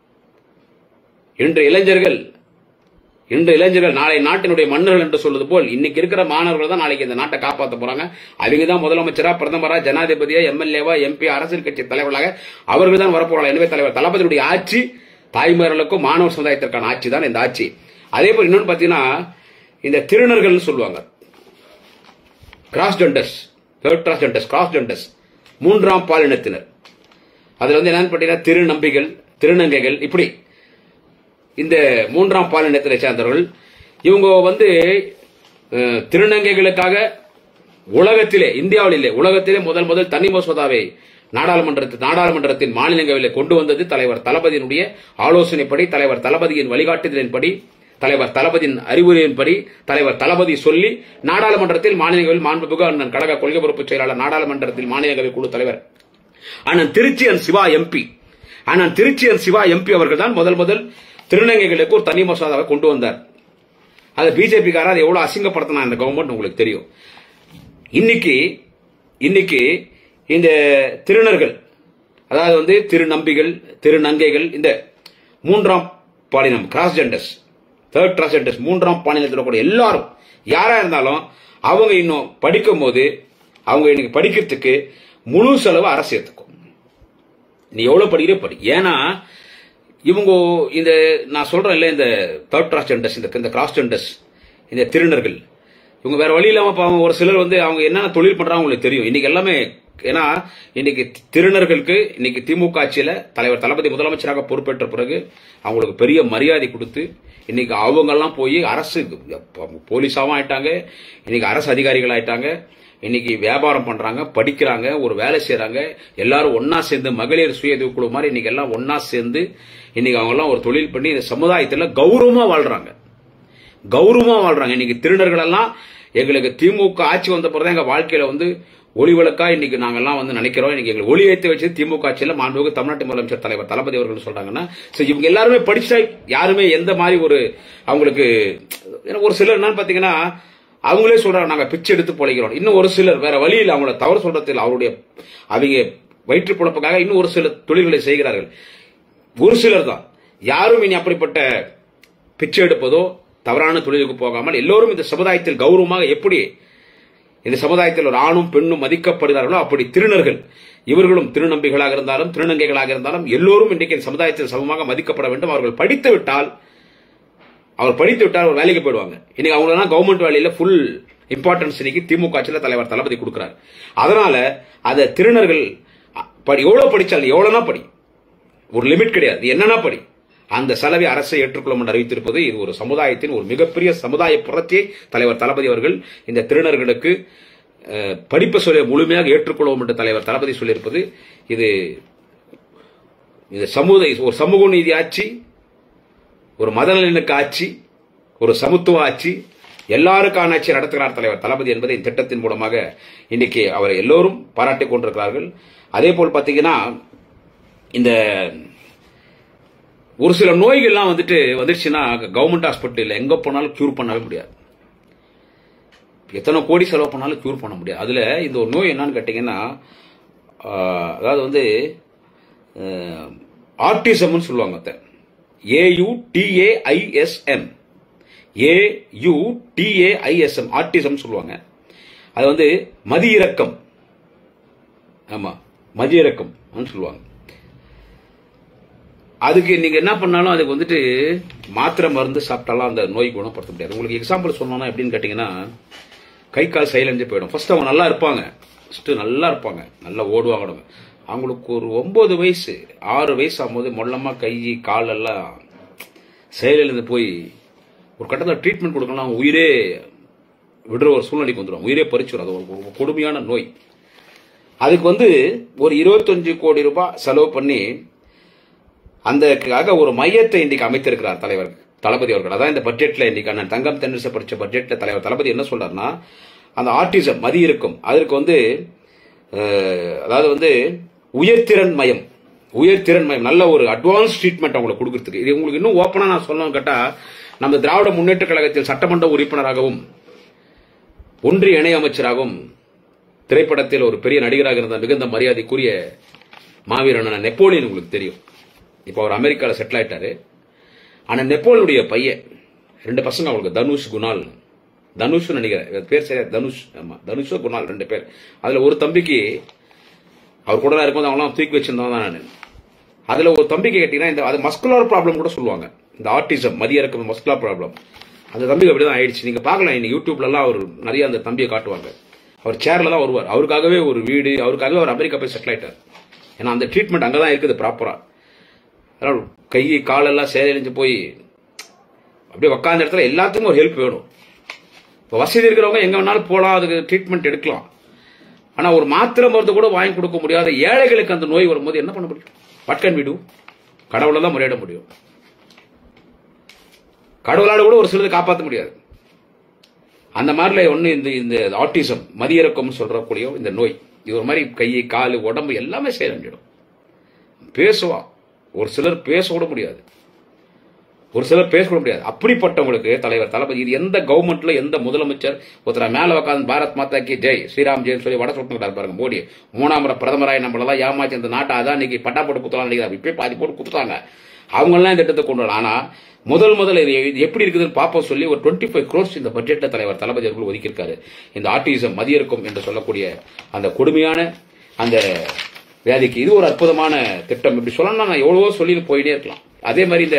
இன்று இளைஞர்கள் இன்று இளைஞர்கள் நாளை நாட்டினுடைய மன்னர்கள் என்று சொல்வது போல் இன்னைக்கு இருக்கிற மாணவர்கள் தான் நாளைக்கு இந்த நாட்டை காப்பாற்ற போறாங்க அவங்க தான் முதலமைச்சரா பிரதமரா ஜனாதிபதியா எம்எல்ஏவா எம்பி அரசியல் கட்சி தலைவர்களாக அவர்கள் தான் வரப்போறாங்க எனவே தலைவர் தளபதியுடைய ஆட்சி தாய்மார்களுக்கும் மாணவர் சமுதாயத்திற்கான ஆட்சி தான் இந்த ஆட்சி அதே போல் இன்னொன்று பார்த்தீங்கன்னா இந்த திருநர்கள் சொல்லுவாங்க cross genders third cross genders cross genders மூன்றாம் பாலினத்தினர் அதுல வந்து என்னன்னு பார்த்தீங்கன்னா திருநம்பிகள் திருநங்கைகள் இப்படி இந்த மூன்றாம் பாலினத்தை சேர்ந்தவர்கள் இவங்க வந்து அஹ், திருநங்கைகளுக்காக உலகத்திலே இந்தியாவில் இல்லை உலகத்திலே முதல் முதல் தனி மசோதாவை நாடாளுமன்றத்தில் நாடாளுமன்றத்தின் மாநிலங்களவையிலே கொண்டு வந்தது தலைவர் தளபதியினுடைய ஆலோசனைப்படி தலைவர் தளபதியின் வழிகாட்டுதலின்படி தலைவர் தளபதியின் அறிவுரையின்படி தலைவர் தளபதி சொல்லி நாடாளுமன்றத்தில் மாநிலங்களில் மாண்புமிகு அண்ணன் கழக கொள்கை பொறுப்பு செயலாளர் நாடாளுமன்றத்தில் மாநிலங்களவை குழு தலைவர் அண்ணன் திருச்சியன் சிவா எம்பி அண்ணன் திருச்சியன் சிவா எம்பி அவர்கள் தான் முதல் முதல் திருநங்கைகளுக்கு ஒரு தனி மசோதாவை கொண்டு வந்தார் அது பிஜேபிக்காரர் அதை எவ்வளவு அசிங்கப்படுத்தினா இந்த கவர்மெண்ட் உங்களுக்கு தெரியும் இன்னைக்கு இன்னைக்கு இந்த திருநர்கள் அதாவது வந்து திருநம்பிகள் திருநங்கைகள் இந்த மூன்றாம் பாலினம் cross genders third cross genders மூன்றாம் பாலினத்தில் கூட எல்லாரும் யாரா இருந்தாலும் அவங்க இன்னும் படிக்கும் போது அவங்க இன்னைக்கு படிக்கிறதுக்கு முழு செலவு அரசு ஏத்துக்கும் நீ எவ்வளவு படிக்கிற படி ஏன்னா இவங்க இந்த நான் சொல்றேன் இல்ல இந்த தேர்ட் கிராஸ் ஜெண்டர்ஸ் இந்த இந்த கிராஸ் ஜெண்டர்ஸ் இந்த திருநர்கள் இவங்க வேற வழி இல்லாம பாவம் ஒரு சிலர் வந்து அவங்க என்னென்ன தொழில் பண்றாங்க உங்களுக்கு தெரியும் இன்னைக்கு எல்லாமே ஏன்னா இன்னைக்கு திருநர்களுக்கு இன்னைக்கு திமுக ஆட்சியில தலைவர் தளபதி முதலமைச்சராக பொறுப்பேற்ற பிறகு அவங்களுக்கு பெரிய மரியாதை கொடுத்து இன்னைக்கு அவங்க எல்லாம் போய் அரசு போலீஸாவும் ஆயிட்டாங்க இன்னைக்கு அரசு அதிகாரிகள் ஆயிட்டாங்க இன்னைக்கு வியாபாரம் பண்றாங்க படிக்கிறாங்க ஒரு வேலை செய்யறாங்க எல்லாரும் ஒன்னா சேர்ந்து மகளிர் சுய உதவி குழு மாதிரி இன்னைக்கு எல்லாம் ஒன்னா சேர்ந்து இன்னைக்கு அவங்க எல்லாம் ஒரு தொழில் பண்ணி இந்த சமுதாயத்துல கௌரவமா வாழ்றாங்க கௌரவமா வாழ்றாங்க இன்னைக்கு திருடர்கள் எல்லாம் எங்களுக்கு திமுக ஆட்சி வந்த பிறகு எங்க வாழ்க்கையில வந்து ஒளி விளக்கா இன்னைக்கு நாங்கெல்லாம் வந்து நினைக்கிறோம் இன்னைக்கு எங்களுக்கு ஒளி ஏற்றி வச்சு திமுக ஆட்சியில் மாண்புமிகு தமிழ்நாட்டு முதலமைச்சர் தலைவர் தளபதி அவர்கள் சொல்றாங்கன்னா சரி இவங்க எல்லாருமே படிச்சா யாருமே எந்த மாதிரி ஒரு அவங்களுக்கு எனக்கு ஒரு சிலர் என்னன்னு பாத்தீங்கன்னா அவங்களே சொல்றாங்க நாங்க பிச்சை எடுத்து பொழைக்கிறோம் இன்னும் ஒரு சிலர் வேற வழியில் அவங்கள தவறு சொல்றதில் அவருடைய அவங்க வயிற்று பொழப்புக்காக இன்னும் ஒரு சில தொழில்களை செய்கிறார்கள் ஒரு சிலர் தான் யாரும் இனி அப்படிப்பட்ட பிச்சை எடுப்பதோ தவறான தொழிலுக்கு போகாமல் எல்லோரும் இந்த சமுதாயத்தில் கௌரவமாக எப்படி இந்த சமுதாயத்தில் ஒரு ஆணும் பெண்ணும் மதிக்கப்படுகிறார்களோ அப்படி திருநர்கள் இவர்களும் திருநம்பிகளாக இருந்தாலும் திருநங்கைகளாக இருந்தாலும் எல்லோரும் இன்றைக்கு இந்த சமுதாயத்தில் சமமாக மதிக்கப்பட வேண்டும் அவர்கள் படித்து விட்டால் அவர் படித்து விட்டால் ஒரு வேலைக்கு போயிடுவாங்க இன்னைக்கு அவங்களெல்லாம் கவர்மெண்ட் வேலையில ஃபுல் இம்பார்ட்டன்ஸ் இன்னைக்கு திமுக ஆட்சியில் தலைவர் தளபதி கொடுக்கிறார் அதனால அதை திருநர்கள் படி எவ்வளவு படிச்சாலும் எவ்வளவுனா படி ஒரு லிமிட் கிடையாது நீ என்னன்னா படி அந்த செலவை அரசை ஏற்றுக்கொள்ளும் என்று அறிவித்திருப்பது இது ஒரு சமுதாயத்தின் ஒரு மிகப்பெரிய சமுதாய புரட்சியை தலைவர் தளபதி அவர்கள் இந்த திருநர்களுக்கு அஹ், படிப்பு சொல்ல முழுமையாக ஏற்றுக்கொள்வோம் என்று தலைவர் தளபதி சொல்லியிருப்பது இது இது சமுதாய ஒரு சமூக நீதி ஆட்சி ஒரு மதநலனுக்கு ஆட்சி ஒரு சமத்துவ ஆட்சி எல்லாருக்கான ஆட்சி நடத்துகிறார் தலைவர் தளபதி என்பதை இந்த திட்டத்தின் மூலமாக இன்னைக்கு அவரை எல்லோரும் பாராட்டிக் கொண்டிருக்கிறார்கள் அதே போல் பாத்தீங்கன்னா இந்த ஒரு சில நோய்கள்லாம் வந்துட்டு வந்துருச்சுன்னா கவர்மெண்ட் ஹாஸ்பிட்டல் எங்க போனாலும் கியூர் பண்ணவே முடியாது எத்தனை கோடி செலவு பண்ணாலும் கியூர் பண்ண முடியாது அதுல இந்த ஒரு நோய் என்னன்னு கேட்டீங்கன்னா ஆஹ், அதாவது வந்து ஆர்டிசம்னு சொல்லுவாங்க அத A U T A I S M A U T A I S M autism சொல்லுவாங்க அது வந்து மதியிறக்கம் ஆமா மதியிறக்கம் சொல்லுவாங்க அதுக்கு நீங்க என்ன பண்ணாலும் அதுக்கு வந்துட்டு மாத்திரை மருந்து சாப்பிட்டாலும் அந்த நோய் குணப்படுத்த முடியாது உங்களுக்கு எக்ஸாம்பிள் சொல்லணும்னா எப்படின்னு கேட்டீங்கன்னா கை கால் சைலஞ்சு போயிடும் ஃபர்ஸ்ட் அவங்க நல்லா இருப்பாங்க ஃபர்ஸ்ட் நல்லா இருப்பாங்க நல்லா ஓடுவாங்க அவங்களுக்கு ஒரு ஒன்பது வயசு ஆறு வயசு ஆகும்போது மொல்லமா கை கால் எல்லாம் செயலிழந்து போய் ஒரு கட்டத்தில் ட்ரீட்மெண்ட் கொடுக்கலாம் அவங்க உயிரே விடுற ஒரு சூழ்நிலைக்கு வந்துடும் உயிரே பறிச்சிடும் அது ஒரு ஒரு கொடுமையான நோய் அதுக்கு வந்து ஒரு இருபத்தஞ்சு கோடி ரூபாய் செலவு பண்ணி அந்தக்காக ஒரு மையத்தை இன்னைக்கு அமைத்திருக்கிறார் தலைவர் தளபதி அவர்கள் அதான் இந்த பட்ஜெட்ல இன்னைக்கு அண்ணன் தங்கம் தென்னரசு படிச்ச பட்ஜெட்ல தலைவர் தளபதி என்ன சொல்றாருன்னா அந்த ஆர்டிசம் மதி இருக்கும் அதற்கு வந்து அஹ், அதாவது வந்து உயர்திறன் மயம் உயர்திறன் மயம் நல்ல ஒரு அட்வான்ஸ் ட்ரீட்மெண்ட் அவங்களுக்கு கொடுக்கறதுக்கு இது உங்களுக்கு இன்னும் ஓப்பனா நான் சொல்லணும் கேட்டா நம்ம திராவிட முன்னேற்ற கழகத்தில் சட்டமன்ற உறுப்பினராகவும் ஒன்றிய இணை அமைச்சராகவும் திரைப்படத்தில் ஒரு பெரிய நடிகராக இருந்த மிகுந்த மரியாதைக்குரிய மாவீரனான நெப்போலியன் உங்களுக்கு தெரியும் இப்போ அவர் அமெரிக்காவில் செட்டில் ஆயிட்டாரு ஆனா நெப்போலியனுடைய பையன் ரெண்டு பசங்க அவங்களுக்கு தனுஷ் குணால் தனுஷ் நினைக்கிறேன் இவர் பேர் சரியா தனுஷ் ஆமா தனுஷோ குணால் ரெண்டு பேர் அதுல ஒரு தம்பிக்கு அவர் கூட இருக்கும்போது அவங்களாம் தூக்கி வச்சிருந்தவன் தான் நான் அதுல ஒரு தம்பிக்கு கேட்டீங்கன்னா இந்த அது மஸ்குலர் ப்ராப்ளம் கூட சொல்லுவாங்க இந்த ஆர்டிசம் மதிய இருக்கும் மஸ்குலர் ப்ராப்ளம் அந்த தம்பிக்கு அப்படிதான் ஆயிடுச்சு நீங்க பார்க்கலாம் இன்னைக்கு யூடியூப்ல எல்லாம் அவர் நிறைய அந்த தம்பியை காட்டுவாங்க அவர் சேர்ல தான் வருவார் அவருக்காகவே ஒரு வீடு அவருக்காகவே அவர் அமெரிக்கா போய் செட்டில் ஆயிட்டார் ஏன்னா அந்த ட்ரீட்மெண்ட் அங்கதான் இருக்குது ப்ராப்பரா அதனால கை காலெல்லாம் செயலிழந்து போய் அப்படியே உக்காந்த இடத்துல எல்லாத்துக்கும் ஒரு ஹெல்ப் வேணும் இப்போ வசதி இருக்கிறவங்க எங்க வேணாலும் போகலாம் அதுக்கு ட்ரீட்மெண்ட் எடுக்கலாம் ஆனா ஒரு மாத்திரை மருந்து கூட வாங்கி கொடுக்க முடியாத ஏழைகளுக்கு அந்த நோய் வரும்போது என்ன பண்ண முடியும் வாட் கேன் வி டூ கடவுளை தான் முறையிட முடியும் கடவுளால கூட ஒரு சிலதை காப்பாற்ற முடியாது அந்த மாதிரில ஒண்ணு இந்த இந்த ஆட்டிசம் மதியிறக்கம் சொல்றக்கூடிய இந்த நோய் இது ஒரு மாதிரி கை கால் உடம்பு எல்லாமே செயலஞ்சிடும் பேசுவா ஒரு சிலர் பேச கூட முடியாது ஒரு சிலர் பேச கூட முடியாது அப்படிப்பட்டவங்களுக்கு தலைவர் தளபதி இது எந்த கவர்மெண்ட்ல எந்த முதலமைச்சர் ஒருத்தர மேல உட்காந்து பாரத் மாதா கி ஜெய் ஸ்ரீராம் ஜெய் சொல்லி வட சுட்டுறாரு பாருங்க மோடி மூணாம் முறை பிரதமராய் நம்மளெல்லாம் ஏமாத்தி இந்த நாட்டை அதான் இன்னைக்கு பட்டா போட்டு குத்துலாம் நினைக்கிறாங்க இப்பயே பாதி போட்டு குத்துட்டாங்க அவங்க எல்லாம் இந்த திட்டத்தை கொண்டு வரலாம் ஆனா முதல் முதல்ல இது இது எப்படி இருக்குதுன்னு பாப்போம் சொல்லி ஒரு டுவெண்ட்டி ஃபைவ் க்ரோர்ஸ் இந்த பட்ஜெட்ல தலைவர் தளபதி அவர்கள் ஒதுக்கியிருக்காரு இந்த ஆர்டிசம் மதியிறக்கும் என்று சொல்லக்கூடிய அந்த கொடுமையான அந்த வியாதிக்கு இது ஒரு அற்புதமான திட்டம் இப்படி சொல்லணும்னா நான் எவ்வளவோ சொல்லி போயிட்டே இருக்கலாம் அதே மாதிரி இந்த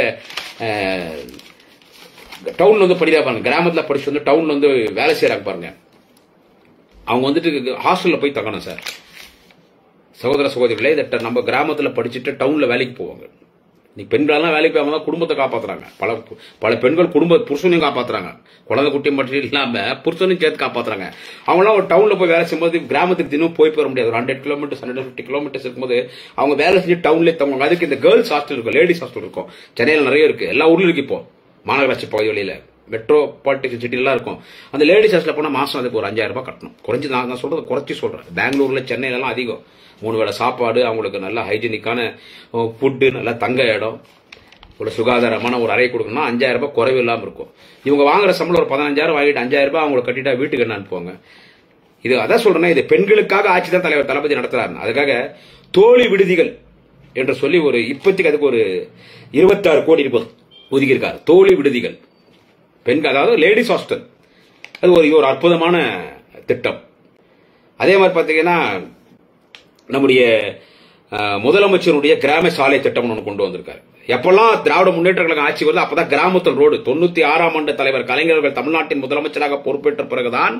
டவுன்ல வந்து படிதா பாருங்க கிராமத்துல படிச்சு வந்து டவுன்ல வந்து வேலை செய்யறாங்க பாருங்க அவங்க வந்துட்டு ஹாஸ்டல்ல போய் தங்கணும் சார் சகோதர சகோதரிகளே இந்த ட- நம்ம கிராமத்துல படிச்சுட்டு டவுன்ல வேலைக்கு போவாங்க இன்னைக்கு பெண்களெல்லாம் வேலைக்கு போய் அவங்க தான் குடும்பத்தை காப்பாத்துறாங்க பல பல பெண்கள் குடும்ப புருஷனையும் காப்பாத்துறாங்க குழந்தை குட்டி மட்டும் இல்லாம புருஷனையும் சேர்த்து காப்பாத்துறாங்க அவங்களாம் ஒரு டவுன்ல போய் வேலை செய்யும்போது கிராமத்துக்கு தினம் போய் போக முடியாது ஒரு hundred kilometres hundred fifty kilometres இருக்கும்போது அவங்க வேலை செஞ்சு டவுன்லேயே தங்குவாங்க அதுக்கு இந்த கேர்ள்ஸ் ஹாஸ்டல் இருக்கும் லேடிஸ் ஹாஸ்டல் இருக்கும் சென்னையில் நிறைய இருக்கு எல்லா ஊர்லயும் இருக்கு இப்போ மாநகராட்சி பகுதிகளில் மெட்ரோ பாலிட்டிக்ஸ் சிட்டிலாம் இருக்கும் அந்த லேடிஸ் ஹாஸ்டல் போனால் மாசம் அதுக்கு ஒரு அஞ்சாயிரம் ரூபாய் கட்டணும் குறைஞ்சி நான் நான் சொல்றது குறைச்சி சொல்றேன் பெங்களூர்ல சென்னையிலலாம் அதிகம் மூணு வேளை சாப்பாடு அவங்களுக்கு நல்ல ஹைஜீனிக்கான ஃபுட்டு நல்ல தங்க இடம் ஒரு சுகாதாரமான ஒரு அறை கொடுக்கணும்னா அஞ்சாயிரம் ரூபாய் குறைவு இல்லாமல் இருக்கும் இவங்க வாங்குற சம்பளம் ஒரு பதினஞ்சாயிரம் வாங்கிட்டு அஞ்சாயிரம் ரூபாய் அவங்களை கட்டிட்டா வீட்டுக்கு என்ன அனுப்புவாங்க இது அதான் சொல்றேன் இது பெண்களுக்காக ஆட்சி தான் தலைவர் தளபதி நடத்துறாரு அதுக்காக தோழி விடுதிகள் என்று சொல்லி ஒரு இப்போதைக்கு அதுக்கு ஒரு இருபத்தாறு கோடி இருப்பது ஒதுக்கியிருக்காரு தோழி விடுதிகள் பெண்கள் அதாவது லேடிஸ் ஹாஸ்டல் அது ஒரு ஒரு அற்புதமான திட்டம் அதே மாதிரி பார்த்தீங்கன்னா நம்முடைய அஹ், முதலமைச்சருடைய கிராம சாலை திட்டம் ஒன்று கொண்டு வந்திருக்காரு எப்பெல்லாம் திராவிட முன்னேற்ற கழகம் ஆட்சி வருது அப்பதான் கிராமத்தில் ரோடு தொண்ணூத்தி ஆறாம் ஆண்டு தலைவர் கலைஞர்கள் தமிழ்நாட்டின் முதலமைச்சராக பொறுப்பேற்ற பிறகுதான்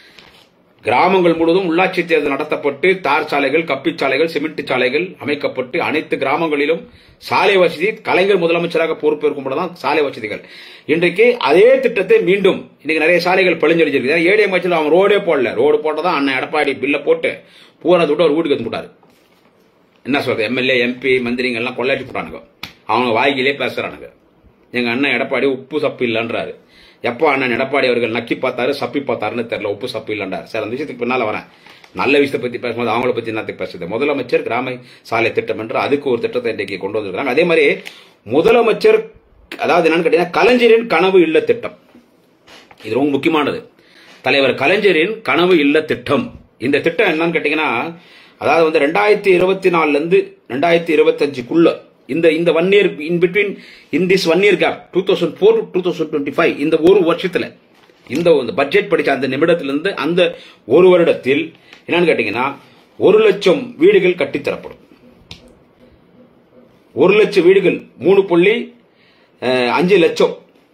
கிராமங்கள் முழுவதும் உள்ளாட்சி தேர்தல் நடத்தப்பட்டு தார் சாலைகள் கப்பி சாலைகள் சிமெண்ட் சாலைகள் அமைக்கப்பட்டு அனைத்து கிராமங்களிலும் சாலை வசதி கலைஞர் முதலமைச்சராக பொறுப்பேற்கும் பொழுதுதான் சாலை வசதிகள் இன்றைக்கு அதே திட்டத்தை மீண்டும் இன்னைக்கு நிறைய சாலைகள் பழிஞ்சடிச்சிருக்கு ஏடி அமைச்சர் அவன் ரோடே போடல ரோடு போட்டதான் அண்ணன் எடப்பாடி பில்ல போட்டு பூரா துட்டு ஒரு வீட்டுக்கு வந்து போட்டாரு என்ன சொல்றது எம்எல்ஏ எம்பி மந்திரிங்க எல்லாம் கொள்ளாட்டி போட்டானுங்க அவங்க வாய்க்கிலே பேசுறானுங்க எங்க அண்ணன் எடப்பாடி உப்பு சப்பு இல்லைன்றாரு எப்போ அண்ணன் எடப்பாடி அவர்கள் நக்கி பார்த்தாரு சப்பி பார்த்தாருன்னு தெரியல உப்பு சப்பு இல்லைன்றார் சார் அந்த விஷயத்துக்கு பின்னால வரேன் நல்ல விஷயத்தை பத்தி பேசும்போது அவங்கள பத்தி என்னத்துக்கு பேசுது முதலமைச்சர் கிராம சாலை திட்டம் என்று அதுக்கு ஒரு திட்டத்தை இன்றைக்கு கொண்டு வந்திருக்காங்க அதே மாதிரி முதலமைச்சர் அதாவது என்னன்னு கேட்டீங்கன்னா கலைஞரின் கனவு இல்ல திட்டம் இது ரொம்ப முக்கியமானது தலைவர் கலைஞரின் கனவு இல்ல திட்டம் இந்த திட்டம் என்னன்னு கேட்டீங்கன்னா அதாவது வந்து ரெண்டாயிரத்தி இருபத்தி நாலுல இருந்து ரெண்டாயிரத்தி இருபத்தஞ்சுக்குள்ள இந்த இந்த one year in between in this one year gap two thousand four two thousand twenty five இந்த ஒரு வருஷத்துல இந்த இந்த பட்ஜெட் படிச்ச அந்த நிமிடத்திலிருந்து அந்த ஒரு வருடத்தில் என்னன்னு கேட்டீங்கன்னா ஒரு லட்சம் வீடுகள் கட்டித்தரப்படும் ஒரு லட்சம் வீடுகள் மூணு புள்ளி அஹ், அஞ்சு லட்சம்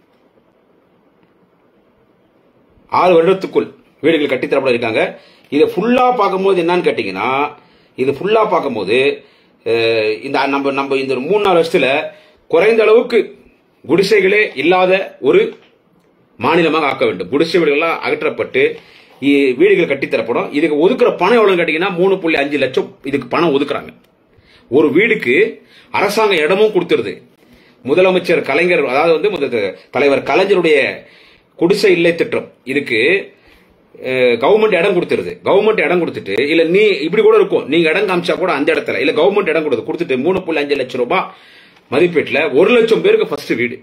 ஆறு வருடத்துக்குள் வீடுகள் கட்டித்தரப்பட இருக்காங்க இதை ஃபுல்லா பார்க்கும்போது என்னன்னு கேட்டீங்கன்னா இது ஃபுல்லா பார்க்கும்போது அஹ், இந்த நம்ம நம்ம இந்த மூணு நாலு வருஷத்துல குறைந்த அளவுக்கு குடிசைகளே இல்லாத ஒரு மாநிலமாக ஆக்க வேண்டும் குடிசை வீடுகள்லாம் அகற்றப்பட்டு இ- வீடுகள் கட்டித்தரப்படும் இதுக்கு ஒதுக்குற பணம் எவ்வளவு கேட்டீங்கன்னா மூணு புள்ளி அஞ்சு லட்சம் இதுக்கு பணம் ஒதுக்குறாங்க ஒரு வீடுக்கு அரசாங்கம் இடமும் கொடுத்துருது முதலமைச்சர் கலைஞர் அதாவது வந்து முத- தலைவர் கலைஞருடைய குடிசை இல்லை திட்டம் இதுக்கு கவர்மெண்ட் இடம் கொடுத்துருது கவர்மெண்ட் இடம் கொடுத்துட்டு இல்ல நீ இப்படி கூட இருக்கும் நீங்க இடம் காமிச்சா கூட அந்த இடத்துல இல்ல கவர்மெண்ட் இடம் கொடுத்து கொடுத்துட்டு மூணு புள்ளி அஞ்சு லட்சம் ரூபாய் மதிப்பீட்டுல ஒரு லட்சம் பேருக்கு ஃபர்ஸ்ட் வீடு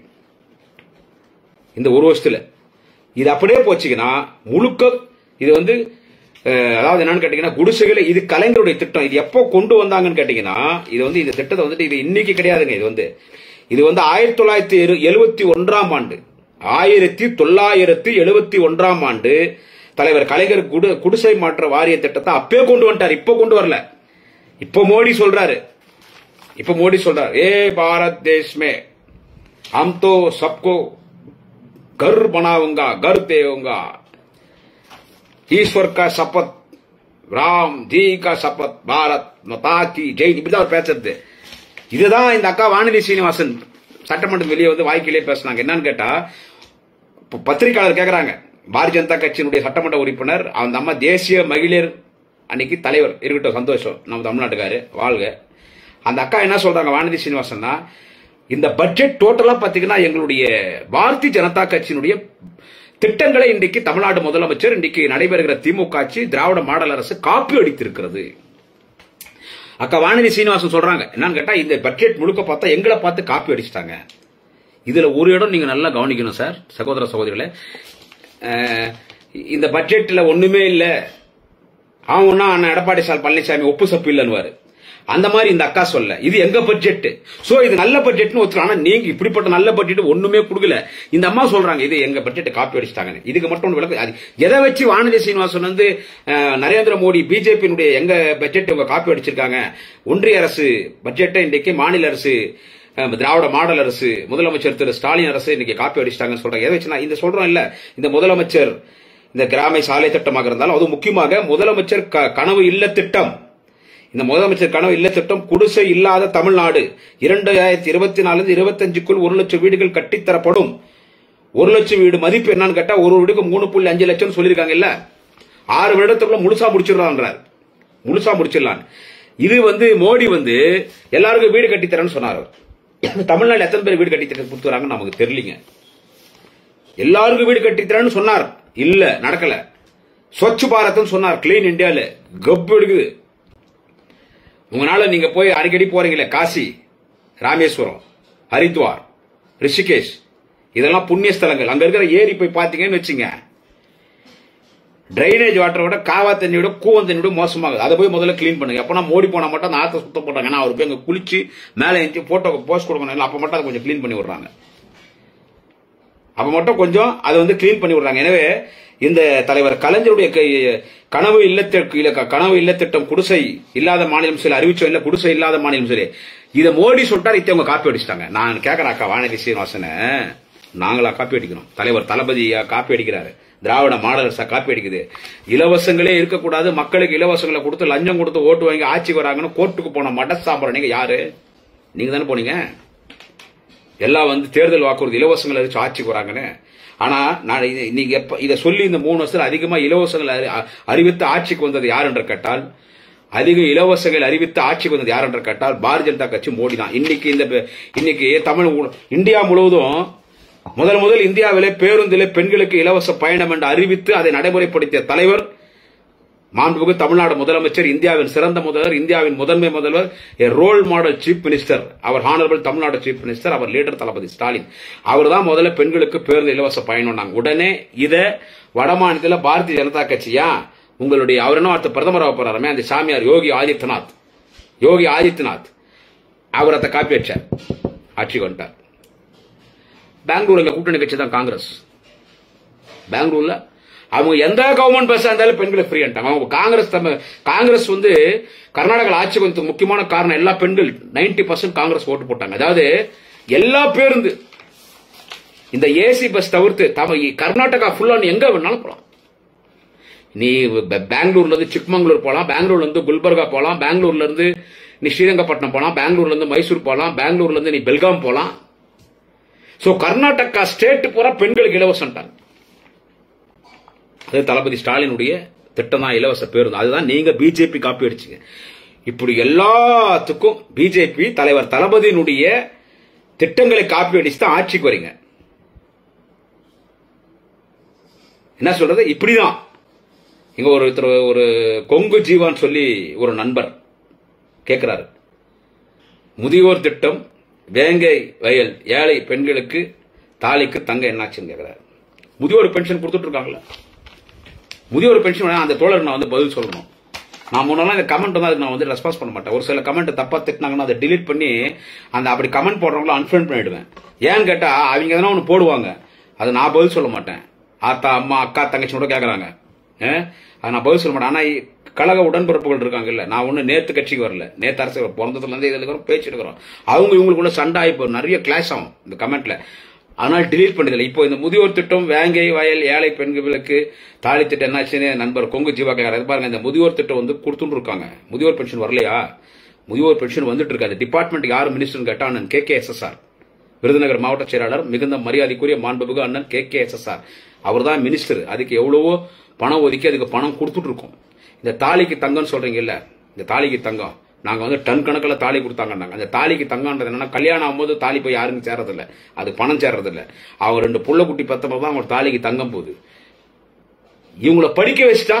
இந்த ஒரு வருஷத்துல இது அப்படியே போச்சுங்கன்னா முழுக்க இது வந்து அஹ், அதாவது என்னன்னு கேட்டீங்கன்னா குடிசைகளை இது கலைஞருடைய திட்டம் இது எப்போ கொண்டு வந்தாங்கன்னு கேட்டீங்கன்னா இது வந்து இந்த திட்டத்தை வந்துட்டு இது இன்னைக்கு கிடையாதுங்க இது வந்து இது வந்து ஆயிரத்தி தொள்ளாயிரத்தி எழுபத்தி ஒன்றாம் ஆண்டு ஆயிரத்தி தொள்ளாயிரத்தி எழுபத்தி ஒன்றாம் ஆண்டு தலைவர் கலைஞர் குடு குடிசை மாற்ற வாரிய திட்டத்தை அப்பே கொண்டு வந்துட்டார் இப்போ கொண்டு வரல இப்போ மோடி சொல்றாரு இப்போ மோடி சொல்றாரு ஏ பாரத் தேஷ் மே हम तो सबको घर बनाऊंगा घर देऊंगा ஈஸ்வர் கா சபத் ராம் ஜி கா சபத் பாரத் மதா கி ஜெய் இப்படிதான் அவர் பேசுறது இதுதான் இந்த அக்கா வானதி சீனிவாசன் சட்டமன்றம் வெளியே வந்து வாய்க்கிலே பேசுனாங்க என்னன்னு கேட்டா இப்ப பத்திரிகையாளர் கேக்குறாங்க பாரதிய ஜனதா கட்சியினுடைய சட்டமன்ற உறுப்பினர் அந்த அம்மா தேசிய மகளிர் அன்னைக்கு தலைவர் இருக்கட்டும் சந்தோஷம் நம்ம தமிழ்நாட்டுக்காரு வாழ்க அந்த அக்கா என்ன சொல்றாங்க வானதி சீனிவாசன்னா இந்த பட்ஜெட் டோட்டலா பாத்தீங்கன்னா எங்களுடைய பாரதிய ஜனதா கட்சியினுடைய திட்டங்களை இன்றைக்கு தமிழ்நாடு முதலமைச்சர் இன்றைக்கு நடைபெறுகிற திமுக ஆட்சி திராவிட மாடல் அரசு காப்பி அடித்திருக்கிறது அக்கா வானதி சீனிவாசன் சொல்றாங்க என்னன்னு கேட்டா இந்த பட்ஜெட் முழுக்க பார்த்தா எங்களை பார்த்து காப்பி அடிச்சிட்டாங்க இதுல ஒரு இடம் நீங்க நல்லா கவனிக்கணும் சார் சகோதர சகோதரிகளே அஹ், இந்த பட்ஜெட்ல ஒண்ணுமே இல்ல அவனா அண்ணன் எடப்பாடி சார் பழனிசாமி ஒப்பு சப்பு இல்லைன்னு அந்த மாதிரி இந்த அக்கா சொல்ல இது எங்க பட்ஜெட் சோ இது நல்ல பட்ஜெட்னு ஒத்துக்கலாம் ஆனா நீங்க இப்படிப்பட்ட நல்ல பட்ஜெட் ஒண்ணுமே கொடுக்கல இந்த அம்மா சொல்றாங்க இது எங்க பட்ஜெட் காப்பி அடிச்சிட்டாங்க இதுக்கு மட்டும் ஒண்ணு விளக்கம் அது எதை வச்சு வானதி சீனிவாசன் வந்து அஹ், நரேந்திர மோடி பிஜேபியினுடைய எங்க பட்ஜெட் இவங்க காப்பி அடிச்சிருக்காங்க ஒன்றிய அரசு பட்ஜெட்டை இன்றைக்கு மாநில அரசு அஹ், திராவிட மாடல் அரசு முதலமைச்சர் திரு ஸ்டாலின் அரசு இன்னைக்கு காப்பி அடிச்சிட்டாங்கன்னு சொல்றாங்க எதை வச்சு நான் இந்த சொல்றோம் இல்ல இந்த முதலமைச்சர் இந்த கிராம சாலை திட்டமாக இருந்தாலும் அது முக்கியமாக முதலமைச்சர் க- கனவு இல்ல திட்டம் இந்த முதலமைச்சர் கனவு இல்ல திட்டம் குடிசை இல்லாத தமிழ்நாடு இரண்டாயிரத்தி இருபத்தி நாலு இருபத்தஞ்சுக்குள் ஒரு லட்சம் வீடுகள் கட்டித்தரப்படும் ஒரு லட்சம் வீடு மதிப்பு என்னன்னு கேட்டா ஒரு வீடுக்கு மூணு புள்ளி அஞ்சு லட்சம் சொல்லியிருக்காங்க இல்ல ஆறு வருடத்துக்குள்ள முழுசா முடிச்சிடலான்றார் முழுசா முடிச்சிடலாம் இது வந்து மோடி வந்து எல்லாருக்கும் வீடு கட்டித்தரேன்னு சொன்னார் தமிழ்நாடு எத்தனை பேர் வீடு கட்டித்தர கொடுத்துறாங்கன்னு நமக்கு தெரியலீங்க எல்லாருக்கும் வீடு கட்டித்தரேன்னு சொன்னார் இல்ல நடக்கல ஸ்வச் பாரத்னு சொன்னார் கிளீன் இந்தியால கப் எடுக்குது உங்களால நீங்க போய் அடிக்கடி போறீங்களே காசி ராமேஸ்வரம் ஹரித்வார் ரிஷிகேஷ் இதெல்லாம் புண்ணிய ஸ்தலங்கள் அங்க இருக்கிற ஏரி போய் பாத்தீங்கன்னு வச்சுங்க டிரைனேஜ் வாட்டரை விட காவா தண்ணியோட கூவம் தண்ணியோட மோசமாகுது அதை போய் முதல்ல க்ளீன் பண்ணுங்க எப்பனா மோடி போனா மட்டும் அந்த ஆத்த சுத்தம் போட்டாங்க ஏன்னா அவர் போய் அங்க குளிச்சு மேலே எழுந்து போட்டோ போஸ்ட் கொடுக்கணும் இல்ல அப்ப மட்டும் அதை கொஞ்சம் க்ளீன் பண்ணி விடுறாங்க அப்ப மட்டும் கொஞ்சம் அதை வந்து க்ளீன் பண்ணி விடுறாங்க எனவே இந்த தலைவர் கலைஞருடைய க- கனவு இல்லத்திற்கு இல்ல க- கனவு இல்லத்திட்டம் குடிசை இல்லாத மாநிலம் சொல்லி அறிவிச்சோம் இல்ல குடிசை இல்லாத மாநிலம் சொல்லி இதை மோடி சொல்லிட்டாரு இத்தை அவங்க காப்பி அடிச்சிட்டாங்க நான் கேட்கறேன் அக்கா வானதி சீனிவாசனை நாங்களா காப்பி அடிக்கணும் தலைவர் தளபதியா காப்பி அடிக்கிறாரு திராவிட மாடலர்ஸா காப்பி அடிக்குது இலவசங்களே இருக்கக்கூடாது மக்களுக்கு இலவசங்களை கொடுத்து லஞ்சம் கொடுத்து ஓட்டு வாங்கி ஆட்சிக்கு வராங்கன்னு கோர்ட்டுக்கு போன மட சாப்பிட்ற நீங்க யாரு நீங்க தானே போனீங்க எல்லாம் வந்து தேர்தல் வாக்குறுதி இலவசங்கள் வச்சு ஆட்சிக்கு வராங்கன்னு ஆனா நான் இது- நீங்க எப்ப இதை சொல்லி இந்த மூணு வருஷத்துல அதிகமா இலவசங்கள் அறி- அ- அறிவித்து ஆட்சிக்கு வந்தது யார் என்று கேட்டால் அதிக இலவசங்கள் அறிவித்து ஆட்சிக்கு வந்தது யார் என்று கேட்டால் பாரதிய ஜனதா கட்சி மோடி தான் இன்னைக்கு இந்த பெ- இன்னைக்கு தமிழ் ஊ- இந்தியா முழுவதும் முதல் முதல் இந்தியாவிலே பேருந்திலே பெண்களுக்கு இலவச பயணம் என்று அறிவித்து அதை நடைமுறைப்படுத்திய தலைவர் மாண்புமிகு தமிழ்நாடு முதலமைச்சர் இந்தியாவின் சிறந்த முதல்வர் இந்தியாவின் முதன்மை முதல்வர் a role model chief minister அவர் ஹானரபிள் தமிழ்நாடு சீஃப் மினிஸ்டர் அவர் லீடர் தளபதி ஸ்டாலின் அவர் தான் முதல்ல பெண்களுக்கு பேருந்து இலவச பயணம்னாங்க உடனே இத வடமாநிலத்தில் பாரதிய ஜனதா கட்சியா உங்களுடைய அவர் என்ன அடுத்த பிரதமர் ஆக போறாருமே அந்த சாமியார் யோகி ஆதித்யநாத் யோகி ஆதித்யநாத் அவர் அதை காப்பி வச்சார் ஆட்சிக்கு வந்துட்டார் பெங்களூர்ல கூட்டணி கட்சி தான் காங்கிரஸ் பெங்களூர்ல அவங்க எந்த கவர்மெண்ட் பஸ் இருந்தாலும் பெண்களுக்கு ஃப்ரீ அவங்க காங்கிரஸ் தம்ம- காங்கிரஸ் வந்து கர்நாடகா ஆட்சி வந்து முக்கியமான காரணம் எல்லா பெண்கள் 90% பர்சன்ட் காங்கிரஸ் ஓட்டு போட்டாங்க அதாவது எல்லா பேருந்து இந்த ஏசி பஸ் தவிர்த்து தம கர்நாடகா ஃபுல்லா நீ எங்க வேணாலும் போலாம் நீ பெ- பெங்களூர்ல இருந்து சிக்மங்களூர் போலாம் பெங்களூர்ல இருந்து குல்பர்கா போலாம் பெங்களூர்ல இருந்து நீ ஸ்ரீரங்கப்பட்டினம் போலாம் பெங்களூர்ல இருந்து மைசூர் போலாம் பெங்களூர்ல இருந்து நீ பெல்காம் போலாம் சோ கர்நாடகா ஸ்டேட் பூரா பெண்களுக்கு இலவசம்ட்டாங்க அது தளபதி ஸ்டாலினுடைய திட்டம் தான் இலவச பேருந்து அதுதான் நீங்க பிஜேபி காப்பி அடிச்சீங்க இப்படி எல்லாத்துக்கும் பிஜேபி தலைவர் தளபதியினுடைய திட்டங்களை காப்பி அடிச்சு தான் ஆட்சிக்கு வரீங்க என்ன சொல்றது இப்படிதான் இங்க ஒருத்தர் ஒரு கொங்கு ஜீவான் சொல்லி ஒரு நண்பர் கேட்கிறாரு முதியோர் திட்டம் வேங்கை வயல் ஏழை பெண்களுக்கு தாலிக்கு தங்க என்னாச்சுன்னு கேட்கிறாரு முதியோர் பென்ஷன் கொடுத்துட்டு இருக்காங்களா முதியோர் பென்ஷன் வேணா அந்த தோழருக்கு நான் வந்து பதில் சொல்லணும் நான் முன்னெல்லாம் இந்த கமெண்ட் வந்து அதுக்கு நான் வந்து ரெஸ்பான்ஸ் பண்ண மாட்டேன் ஒரு சில கமெண்ட் தப்பா திட்டினாங்கன்னா அதை delete பண்ணி அந்த அப்படி கமெண்ட் போடுறவங்கள அன்ஃப்ரெண்ட் பண்ணிடுவேன் ஏன்னு கேட்டா அவங்க எதனா ஒன்று போடுவாங்க அதை நான் பதில் சொல்ல மாட்டேன் ஆத்தா அம்மா அக்கா தங்கச்சி கூட கேட்கறாங்க அதை நான் பதில் சொல்ல மாட்டேன் ஆனா இ- கழக உடன்பிறப்புகள் இருக்காங்கல்ல நான் ஒண்ணு நேத்து கட்சிக்கு வரல நேத்து அரசு பிறந்ததுல இருந்து இதுல இருக்கிறோம் பேச்சு இருக்கிறோம் அவங்க இவங்களுக்குள்ள சண்டை ஆகி போகும். நிறைய கிளாஷ் ஆகும் இந்த கமெண்ட்ல ஆனால் delete பண்ணதில்லை இப்போ இந்த முதியோர் திட்டம் வேங்கை வயல் ஏழை பெண்களுக்கு தாலி திட்டம் என்னாச்சுன்னு நண்பர் கொங்கு ஜீவா கேட்கறாரு பாருங்க இந்த முதியோர் திட்டம் வந்து கொடுத்துட்டு இருக்காங்க முதியோர் பென்ஷன் வரலையா முதியோர் பென்ஷன் வந்துட்டு இருக்காது டிபார்ட்மெண்ட் யார் மினிஸ்டர் கேட்டா அண்ணன் கே கே எஸ்எஸ்ஆர் விருதுநகர் மாவட்ட செயலாளர் மிகுந்த மரியாதைக்குரிய மாண்புமிகு அண்ணன் கே கே எஸ்எஸ்ஆர் அவர் தான் மினிஸ்டர் அதுக்கு எவ்வளவோ பணம் ஒதுக்கி அதுக்கு பணம் கொடுத்துட்டு இருக்கோம் இந்த தாலிக்கு தங்கம்னு சொல்றீங்க இல்ல இந்த தாலிக்கு தங்கம் நாங்க வந்து டன் கணக்கில் தாலி கொடுத்தாங்கன்னாங்க அந்த தாலிக்கு தங்கம்ன்றது என்னன்னா கல்யாணம் ஆகும்போது தாலி போய் யாருக்கும் சேர்றதில்ல அது பணம் சேர்றதில்ல அவங்க ரெண்டு புள்ள குட்டி பத்தப்ப தான் அவங்க தாலிக்கு தங்கம் போகுது இவங்கள படிக்க வச்சுட்டா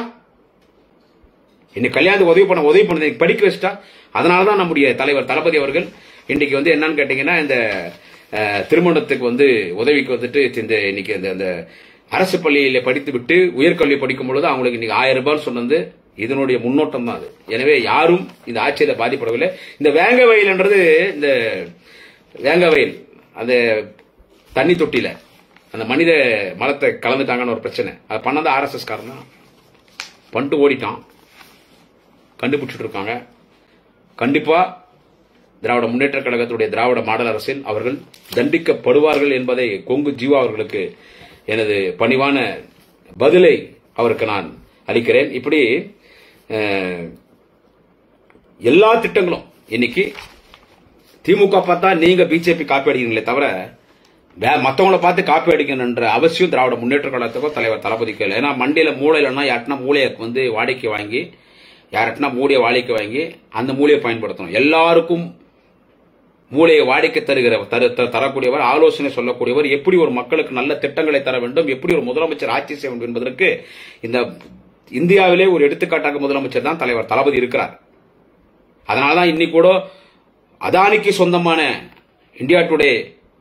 இன்னைக்கு கல்யாணத்துக்கு உதவி பண்ண உதவி பண்ண படிக்க வச்சுட்டா அதனால தான் நம்முடைய தலைவர் தளபதி அவர்கள் இன்னைக்கு வந்து என்னன்னு கேட்டீங்கன்னா இந்த அஹ், திருமணத்துக்கு வந்து உதவிக்கு வந்துட்டு இந்த இன்னைக்கு இந்த இந்த அரசு பள்ளியில படித்து விட்டு உயர்கல்வி படிக்கும் பொழுது அவங்களுக்கு இன்னைக்கு ஆயிரம் ரூபாய் சொன்னது இதனுடைய முன்னோட்டம் தான் அது எனவே யாரும் இந்த ஆட்சியில பாதிப்படவில்லை இந்த வேங்க வயல்ன்றது இந்த வேங்க வயல் அந்த தண்ணி தொட்டியில அந்த மனித மலத்தை கலந்துட்டாங்கன்னு ஒரு பிரச்சனை அது பண்ணது ஆர்எஸ்எஸ் காரன் தான் பண்ணிட்டு ஓடிட்டான் கண்டுபிடிச்சிட்டு இருக்காங்க கண்டிப்பா திராவிட முன்னேற்ற கழகத்துடைய திராவிட மாடல் அரசில் அவர்கள் தண்டிக்கப்படுவார்கள் என்பதை கொங்கு ஜீவா அவர்களுக்கு எனது பணிவான பதிலை அவருக்கு நான் அளிக்கிறேன் இப்படி அஹ், எல்லா திட்டங்களும் இன்னைக்கு திமுக பார்த்தா நீங்க பிஜேபி காப்பி அடிக்கிறீங்களே தவிர வே- மத்தவங்கள பார்த்து காப்பி அடிக்கணுன்ற அவசியம் திராவிட முன்னேற்ற கழகத்துக்கோ தலைவர் தளபதிக்கு இல்லை ஏன்னா மண்டியில மூளையிலன்னா யாருன்னா மூளையை வந்து வாடகைக்கு வாங்கி யார்கிட்டனா மூளையை வாடகைக்கு வாங்கி அந்த மூளையை பயன்படுத்தணும் எல்லாருக்கும் மூளையை வாடிக்கை தருகிற தரு த- தரக்கூடியவர் ஆலோசனை சொல்லக்கூடியவர் எப்படி ஒரு மக்களுக்கு நல்ல திட்டங்களை தர வேண்டும் எப்படி ஒரு முதலமைச்சர் ஆட்சி செய்ய வேண்டும் என்பதற்கு இந்த இந்தியாவிலே ஒரு எடுத்துக்காட்டாக முதலமைச்சர் தான் தலைவர் தளபதி இருக்கிறார் அதனாலதான் இன்னைக்கு கூட அதானிக்கு சொந்தமான இந்தியா டுடே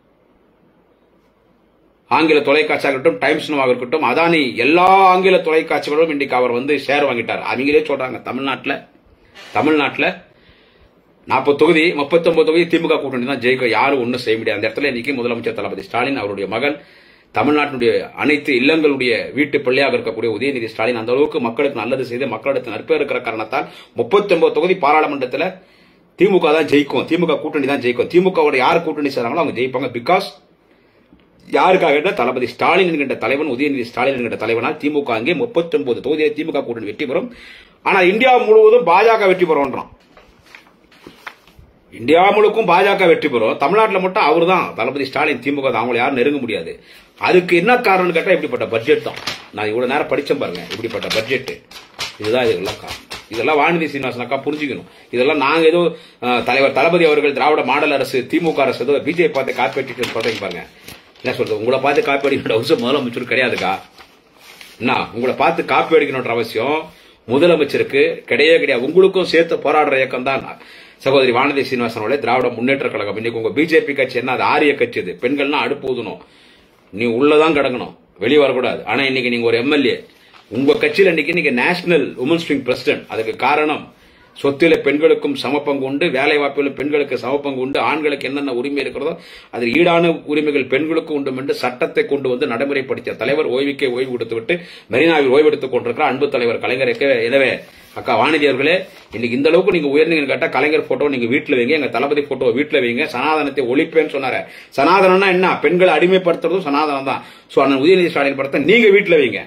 ஆங்கில தொலைக்காட்சியாக இருக்கட்டும் டைம்ஸ் நோவாக இருக்கட்டும் அதானி எல்லா ஆங்கில தொலைக்காட்சிகளும் இன்னைக்கு அவர் வந்து ஷேர் வாங்கிட்டார் அவங்களே சொல்றாங்க தமிழ்நாட்டில் தமிழ்நாட்டில் நாற்பது தொகுதி முப்பத்தொன்பது தொகுதி திமுக கூட்டணி தான் ஜெயிக்க யாரும் ஒன்றும் செய்ய முடியாது அந்த இடத்துல இன்னைக்கு முதலமைச்சர் தளபதி ஸ்டாலின் அவருடைய மகன் தமிழ்நாட்டினுடைய அனைத்து இல்லங்களுடைய வீட்டு பிள்ளையாக இருக்கக்கூடிய உதயநிதி ஸ்டாலின் அந்த அளவுக்கு மக்களுக்கு நல்லது செய்து மக்களிடத்தில் நட்பு இருக்கிற காரணத்தால் முப்பத்தொன்பது தொகுதி பாராளுமன்றத்தில் திமுக தான் ஜெயிக்கும் திமுக கூட்டணி தான் ஜெயிக்கும் திமுக யார் கூட்டணி செய்றாங்களோ அவங்க ஜெயிப்பாங்க பிகாஸ் யாருக்காக என்றால் தளபதி ஸ்டாலின் என்கின்ற தலைவன் உதயநிதி ஸ்டாலின் என்கின்ற தலைவனால் திமுக அங்கே முப்பத்தொன்பது தொகுதியில் திமுக கூட்டணி வெற்றி பெறும் ஆனால் இந்தியா முழுவதும் பாஜக வெற்றி பெறும்ன்றான் இந்தியா முழுக்கும் பாஜக வெற்றி பெறும் தமிழ்நாட்டில் மட்டும் அவர் தான் தளபதி ஸ்டாலின் திமுக தான் அவங்களை யாரும் நெருங்க முடியாது அதுக்கு என்ன காரணம்னு கேட்டால் இப்படிப்பட்ட பட்ஜெட் தான் நான் இவ்வளவு நேரம் படிச்சேன் பாருங்க இப்படிப்பட்ட பட்ஜெட் இதுதான் இதெல்லாம் காரணம் இதெல்லாம் வானதி சீனிவாசன் அக்கா புரிஞ்சுக்கணும் இதெல்லாம் நாங்க ஏதோ அஹ், தலைவர் தளபதி அவர்கள் திராவிட மாடல் அரசு திமுக அரசு ஏதோ பிஜேபி பார்த்து காப்பி அடிச்சு சொல்றீங்க பாருங்க என்ன சொல்றது உங்களை பார்த்து காப்பி அடிக்கிற அவசியம் முதலமைச்சர் கிடையாதுக்கா என்ன உங்களை பார்த்து காப்பி அடிக்கணுன்ற அவசியம் முதலமைச்சருக்கு கிடையவே கிடையாது உங்களுக்கும் சேர்த்து போராடுற இயக்கம் தான் சகோதரி வானதி சீனிவாசன் அவர்களே திராவிட முன்னேற்ற கழகம் இன்னைக்கு உங்க பிஜேபி கட்சி என்ன அது ஆரிய கட்சி இது பெண்கள்னா அடுப்பு ஊதணும் நீ உள்ளதான் கிடக்கணும் வெளியே வரக்கூடாது ஆனா இன்னைக்கு நீங்க ஒரு எம்எல்ஏ உங்க கட்சியில இன்னைக்கு நீங்க நேஷனல் உமன்ஸ் விங் பிரசிடென்ட் அதுக்கு காரணம் சொத்தில பெண்களுக்கும் சமப்பங்கு உண்டு வேலை வாய்ப்பில் பெண்களுக்கு சமப்பங்கு உண்டு ஆண்களுக்கு என்னென்ன உரிமை இருக்கிறதோ அதில் ஈடான உரிமைகள் பெண்களுக்கு உண்டு என்று சட்டத்தை கொண்டு வந்து நடைமுறைப்படுத்திய தலைவர் ஓய்வுக்கே ஓய்வு கொடுத்துவிட்டு மெரினாவில் ஓய்வெடுத்துக் கொண்டிருக்கிற அன்பு தலைவர் கலைஞருக்கு எனவே அக்கா வானதி அவர்களே இன்னைக்கு இந்த அளவுக்கு நீங்க உயர்ந்தீங்கன்னு கேட்டா கலைஞர் போட்டோ நீங்க வீட்டுல வைங்க எங்க தளபதி போட்டோ வீட்டுல வைங்க சனாதனத்தை ஒழிப்பேன்னு சொன்னாரு சனாதனம்னா என்ன பெண்களை அடிமைப்படுத்துறதும் சனாதனம் தான் சோ அண்ணன் உதயநிதி ஸ்டாலின் படத்தை நீங்க வீட்டுல வைங்க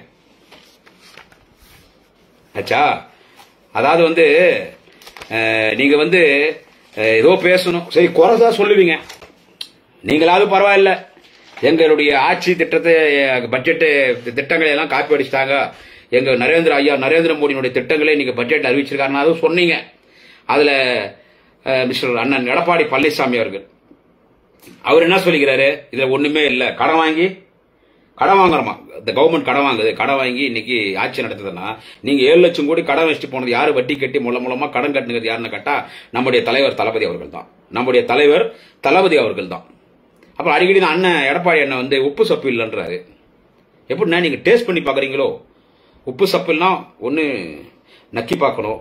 ஆச்சா அதாவது வந்து அஹ், நீங்க வந்து அஹ், ஏதோ பேசணும் சரி குறைதான் சொல்லுவீங்க நீங்களாவது பரவாயில்ல எங்களுடைய ஆட்சி திட்டத்தை அஹ், பட்ஜெட்டு திட்டங்களை எல்லாம் காப்பி அடிச்சிட்டாங்க எங்க நரேந்திர ஐயா நரேந்திர மோடியினுடைய திட்டங்களை நீங்க பட்ஜெட் அறிவிச்சிருக்காருன்னு அதுவும் சொன்னீங்க அதுல அஹ், மிஸ்டர் அண்ணன் எடப்பாடி பழனிசாமி அவர்கள் அவர் என்ன சொல்லிக்கிறாரு இதுல ஒண்ணுமே இல்ல கடன் வாங்கி கடன் வாங்குறோமா இந்த கவர்மெண்ட் கடன் வாங்குது கடன் வாங்கி இன்னைக்கு ஆட்சி நடத்துதுன்னா நீங்க ஏழு லட்சம் கோடி கடன் வச்சுட்டு போனது யாரு வட்டி கட்டி மூலம் மூலமா கடன் கட்டுனது யாருன்னு கேட்டா நம்முடைய தலைவர் தளபதி அவர்கள் தான் நம்முடைய தலைவர் தளபதி அவர்கள் தான் அப்புறம் அடிக்கடி நான் அண்ணன் எடப்பாடி அண்ணன் வந்து உப்பு சப்பு இல்லைன்றாரு எப்படின்னா நீங்க டேஸ்ட் பண்ணி பாக்குறீங்களோ உப்பு சப்புன்னா ஒன்னு நக்கி பார்க்கணும்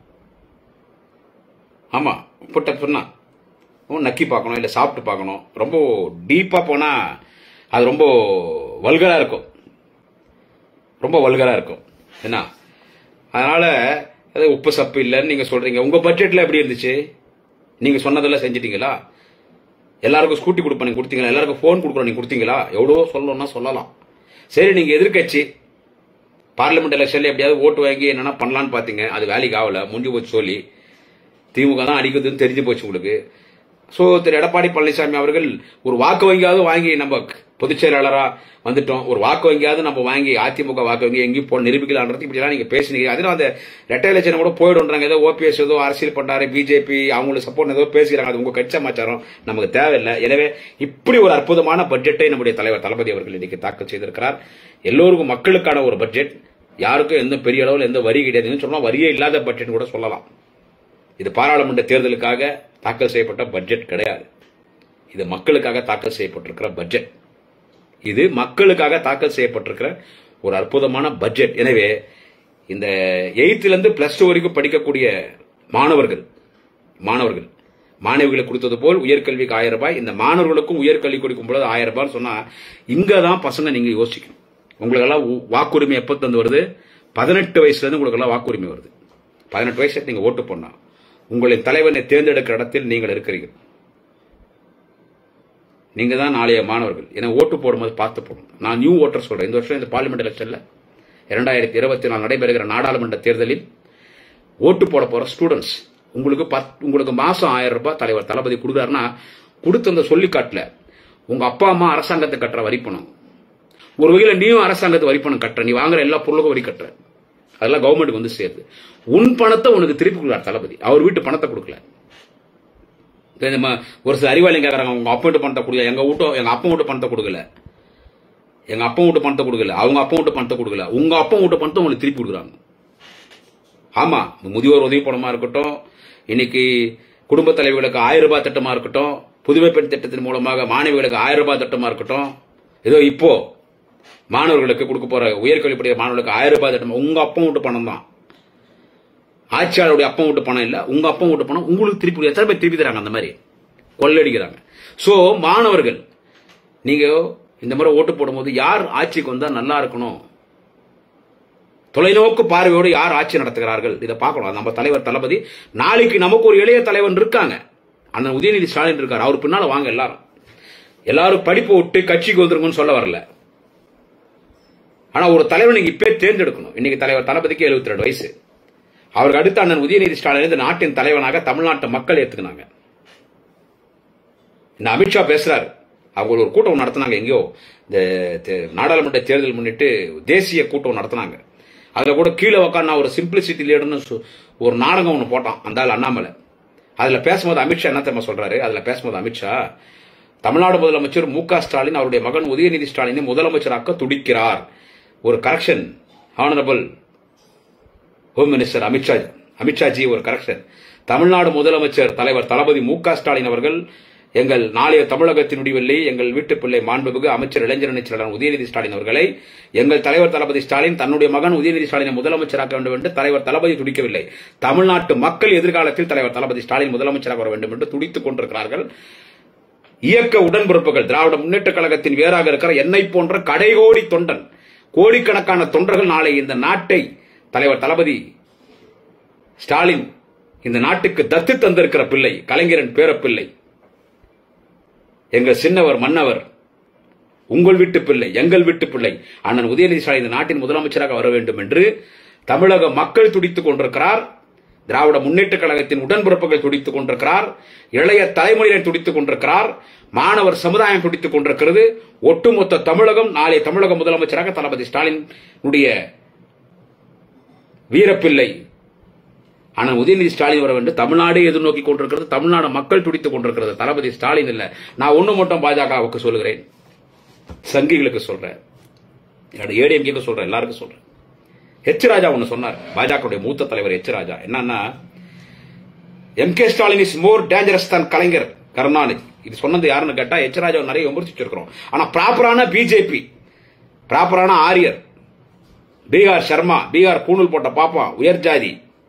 ஆமா உப்பு டப்புன்னா ஒன்று நக்கி பார்க்கணும் இல்லை சாப்பிட்டு பார்க்கணும் ரொம்ப டீப்பாக போனால் அது ரொம்ப வல்கராக இருக்கும் ரொம்ப வல்கராக இருக்கும் என்ன அதனால் அது உப்பு சப்பு இல்லைன்னு நீங்கள் சொல்கிறீங்க உங்கள் பட்ஜெட்டில் எப்படி இருந்துச்சு நீங்கள் சொன்னதெல்லாம் செஞ்சிட்டீங்களா எல்லாருக்கும் ஸ்கூட்டி கொடுப்பேன் நீங்க கொடுத்தீங்களா எல்லாருக்கும் ஃபோன் கொடுக்குறோம் நீங்க கொடுத்தீங்களா எவ்வளவோ சொல்லணும்னா சொல்லலாம் சரி நீங்கள் எதிர்க்கட்சி பார்லிமெண்ட் எலெக்ஷன்ல எப்படியாவது ஓட்டு வாங்கி என்னென்ன பண்ணலான்னு பார்த்தீங்க அது வேலைக்கு ஆகல முடிஞ்சு போச்சு சொல்லி திமுக தான் அடிக்குதுன்னு தெரிஞ்சு போச்சு உங்களுக்கு ஸோ திரு எடப்பாடி பழனிசாமி அவர்கள் ஒரு வாக்கு வங்கியாவது வாங்கி நம்ம பொதுச் செயலாளரா வந்துட்டோம் ஒரு வாக்கு வங்கியாவது நம்ம வாங்கி அதிமுக வாக்கு வங்கி எங்கேயும் போன நிரூபிக்கலான்றது இப்படிலாம் நீங்க பேசுனீங்க அதனால அந்த ரெட்டை இலட்சணம் கூட போயிடுன்றாங்க ஏதோ ஓபிஎஸ் ஏதோ அரசியல் பண்றாரு பிஜேபி அவங்களுக்கு சப்போர்ட் ஏதோ பேசுகிறாங்க அது உங்க கட்சி சமாச்சாரம் நமக்கு தேவையில்லை எனவே இப்படி ஒரு அற்புதமான பட்ஜெட்டை நம்முடைய தலைவர் தளபதி அவர்கள் இன்னைக்கு தாக்கல் செய்திருக்கிறார் எல்லோருக்கும் மக்களுக்கான ஒரு பட்ஜெட் யாருக்கும் எந்த பெரிய அளவில் எந்த வரி கிடையாதுன்னு சொன்னா வரியே இல்லாத பட்ஜெட் கூட சொல்லலாம் இது பாராளுமன்ற தேர்தலுக்காக தாக்கல் செய்யப்பட்ட பட்ஜெட் கிடையாது இது மக்களுக்காக தாக்கல் செய்யப்பட்டிருக்கிற பட்ஜெட் இது மக்களுக்காக தாக்கல் செய்யப்பட்டிருக்கிற ஒரு அற்புதமான பட்ஜெட் எனவே இந்த எயித்துல இருந்து பிளஸ் டூ வரைக்கும் படிக்கக்கூடிய மாணவர்கள் மாணவர்கள் மாணவிகளுக்கு கொடுத்தது போல் உயர்கல்விக்கு ஆயிரம் ரூபாய் இந்த மாணவர்களுக்கும் உயர்கல்வி கொடுக்கும் பொழுது ஆயிரம் ரூபாய் சொன்னா இங்க தான் பசங்க நீங்க யோசிக்கணும் உங்களுக்கெல்லாம் உ- வாக்குரிமை எப்போ தந்து வருது பதினெட்டு வயசுல இருந்து உங்களுக்கெல்லாம் வாக்குரிமை வருது பதினெட்டு வயசுல நீங்க ஓட்டு போடனா உங்களின் தலைவனை தேர்ந்தெடுக்கிற இடத்தில் நீங்கள் இருக்கிறீர்கள் நீங்க தான் நாளைய மாணவர்கள் ஏன்னா ஓட்டு போடும்போது பார்த்து போடணும் நான் நியூ ஓட்டர் சொல்றேன் இந்த வருஷம் இந்த பார்லிமெண்ட் எலெக்ஷன்ல இரண்டாயிரத்தி இருபத்தி நாலு நடைபெறுகிற நாடாளுமன்ற தேர்தலில் ஓட்டு போட போற ஸ்டூடெண்ட்ஸ் உங்களுக்கு பத் உங்களுக்கு மாசம் ஆயிரம் ரூபாய் தலைவர் தளபதி கொடுக்குறாருன்னா கொடுத்து அந்த சொல்லி காட்டல உங்க அப்பா அம்மா அரசாங்கத்தை கட்டுற வரி பணம் ஒரு வகையில் நீயும் அரசாங்கத்தை வரி பணம் கட்டுற நீ வாங்குற எல்லா பொருளுக்கும் வரி கட்டுற அதெல்லாம் கவர்மெண்ட்டுக்கு வந்து சேருது உன் பணத்தை உனக்கு திருப்பி கொடுக்குறார் தளபதி அவர் வீட்டு பணத்தை கொடுக்கல இப்ப நம்ம ஒரு சில அறிவாளிங்க கேட்கறாங்க உங்க அப்பா வீட்டு பணத்தை கொடுக்கல எங்க வீட்டு எங்க அப்பா வீட்டு பணத்தை கொடுக்கல எங்க அப்பா வீட்டு பணத்தை கொடுக்கல அவங்க அப்பா வீட்டு பணத்தை கொடுக்கல உங்க அப்பா வீட்டு பணத்தை உங்களுக்கு திருப்பி கொடுக்குறாங்க ஆமா முதியோர் உதவி பணமா இருக்கட்டும் இன்னைக்கு குடும்ப தலைவர்களுக்கு ஆயிரம் ரூபாய் திட்டமா இருக்கட்டும் புதுமை பெண் திட்டத்தின் மூலமாக மாணவிகளுக்கு ஆயிரம் ரூபாய் திட்டமா இருக்கட்டும் ஏதோ இப்போ மாணவர்களுக்கு கொடுக்க போற உயர்கல்விப்படிய மாணவர்களுக்கு ஆயிரம் ரூபாய் திட்டம் உங்க அப்பா வீட்டு பணம் தான் ஆட்சியாளருடைய அப்பா வீட்டு பணம் இல்ல உங்க அப்பா வீட்டு பணம் உங்களுக்கு திருப்பி எத்தனை பேர் திருப்பி தராங்க அந்த மாதிரி கொள்ளடிக்கிறாங்க சோ மாணவர்கள் நீங்க இந்த முறை ஓட்டு போடும்போது யார் ஆட்சிக்கு வந்தா நல்லா இருக்கணும் தொலைநோக்கு பார்வையோடு யார் ஆட்சி நடத்துகிறார்கள் இதை பார்க்கணும் நம்ம தலைவர் தளபதி நாளைக்கு நமக்கு ஒரு இளைய தலைவன் இருக்காங்க அந்த உதயநிதி ஸ்டாலின் இருக்காரு அவர் பின்னால வாங்க எல்லாரும் எல்லாரும் படிப்பு விட்டு கட்சிக்கு வந்துருங்கன்னு சொல்ல வரல ஆனா ஒரு தலைவர் நீங்க இப்பே தேர்ந்தெடுக்கணும் இன்னைக்கு தலைவர் தளபதிக்கு 72 ரெண்டு வயசு அவருக்கு அடுத்து அண்ணன் உதயநிதி ஸ்டாலின் இந்த நாட்டின் தலைவனாக தமிழ்நாட்டு மக்கள் ஏத்துக்கினாங்க இந்த அமித்ஷா பேசுறாரு அவங்க ஒரு கூட்டம் நடத்தினாங்க எங்கேயோ இந்த தே- நாடாளுமன்ற தேர்தல் முன்னிட்டு தேசிய கூட்டம் நடத்தினாங்க அதுல கூட கீழே உக்காந்து ஒரு சிம்பிளிசிட்டி லீடர்னு சொ- ஒரு நாடகம் ஒன்று போட்டான் அந்த ஆள் அண்ணாமலை அதுல பேசும்போது அமித்ஷா என்ன தெரியுமா சொல்றாரு அதுல பேசும்போது அமித்ஷா தமிழ்நாடு முதலமைச்சர் மு க ஸ்டாலின் அவருடைய மகன் உதயநிதி ஸ்டாலினை முதலமைச்சராக்க துடிக்கிறார் ஒரு correction honourable home minister Amit Shah Amit Shah ji ஒரு கரெக்ஷன் தமிழ்நாடு முதலமைச்சர் தலைவர் தளபதி மு க ஸ்டாலின் அவர்கள் எங்கள் நாளைய தமிழகத்தின் முடிவில்லை எங்கள் வீட்டு பிள்ளை மாண்புமிகு அமைச்சர் இளைஞரணி செயலாளர் உதயநிதி ஸ்டாலின் அவர்களை எங்கள் தலைவர் தளபதி ஸ்டாலின் தன்னுடைய மகன் உதயநிதி ஸ்டாலினை முதலமைச்சராக்க வேண்டும் என்று தலைவர் தளபதி துடிக்கவில்லை தமிழ்நாட்டு மக்கள் எதிர்காலத்தில் தலைவர் தளபதி ஸ்டாலின் முதலமைச்சராக வர வேண்டும் என்று துடித்துக் கொண்டிருக்கிறார்கள் இயக்க உடன்பிறப்புகள் திராவிட முன்னேற்ற கழகத்தின் வேறாக இருக்கிற என்னை போன்ற கடைகோடி தொண்டன் கோடிக்கணக்கான தொண்டர்கள் நாளை இந்த நாட்டை தலைவர் தளபதி ஸ்டாலின் இந்த நாட்டுக்கு தத்து தந்திருக்கிற பிள்ளை கலைஞரின் பேரப்பிள்ளை எங்கள் சின்னவர் மன்னவர் உங்கள் வீட்டு பிள்ளை எங்கள் வீட்டு பிள்ளை அண்ணன் உதயநிதி ஸ்டாலின் இந்த நாட்டின் முதலமைச்சராக வர வேண்டும் என்று தமிழக மக்கள் துடித்துக் கொண்டிருக்கிறார் திராவிட முன்னேற்ற கழகத்தின் உடன்பிறப்புகள் துடித்துக் கொண்டிருக்கிறார் இளைய தலைமுறையினர் துடித்துக் கொண்டிருக்கிறார் மாணவர் சமுதாயம் துடித்துக் கொண்டிருக்கிறது ஒட்டுமொத்த தமிழகம் நாளை தமிழக முதலமைச்சராக தளபதி ஸ்டாலினுடைய வீரப்பிள்ளை ஆனால் உதயநிதி ஸ்டாலின் வர வேண்டும் தமிழ்நாடே எதிர்நோக்கி கொண்டிருக்கிறது தமிழ்நாடு மக்கள் துடித்துக் கொண்டிருக்கிறது தளபதி ஸ்டாலின் இல்ல நான் ஒண்ணு மட்டும் பாஜகவுக்கு சொல்லுகிறேன் சங்கிகளுக்கு சொல்றேன் ஏடிஎம்கேக்கு சொல்றேன் எல்லாருக்கும் சொல்றேன் எச் ராஜா ஒன்னு சொன்னார் பாஜகவுடைய மூத்த தலைவர் எச் ராஜா என்னன்னா M K Stalin is more dangerous than Kalaignar Karunanidhi இது சொன்னது யாருன்னு கேட்டா எச் ராஜா நிறைய விமர்சிச்சிருக்கிறோம் ஆனா ப்ராப்பரான பிஜேபி ப்ராப்பரான ஆரியர் பீகார் சர்மா பீகார் பூணூல் போட்ட பாப்பான் உயர் ஜாதி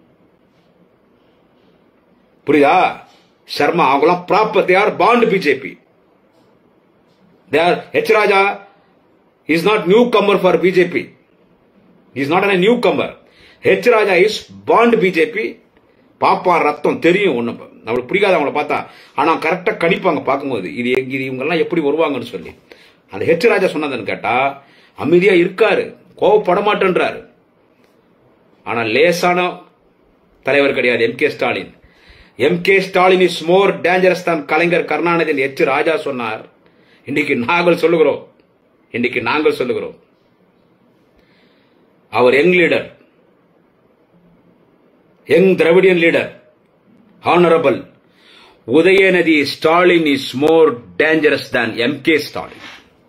புரியுதா சர்மா அவங்களாம் proper they are bond BJP they are H Raja is not new comer for BJP is not a new comer H Raja is bond BJP பாப்பா ரத்தம் தெரியும் ஒண்ணு நம்மளுக்கு பிடிக்காது அவங்கள பார்த்தா ஆனா கரெக்டா கணிப்பாங்க பார்க்கும்போது இது எங்க இது இவங்கெல்லாம் எப்படி வருவாங்கன்னு சொல்லி அந்த ஹெச் ராஜா சொன்னதுன்னு கேட்டா அமைதியா இருக்காரு கோவப்பட மாட்டேன்றாரு ஆனா லேசான தலைவர் கிடையாது M K Stalin M K Stalin is more dangerous than Kalaignar Karunanidhi H ராஜா சொன்னார் இன்னைக்கு நாங்கள் சொல்லுகிறோம் இன்னைக்கு நாங்கள் சொல்லுகிறோம் அவர் young leader young Dravidian leader honourable Udhayanidhi Stalin is more dangerous than M K Stalin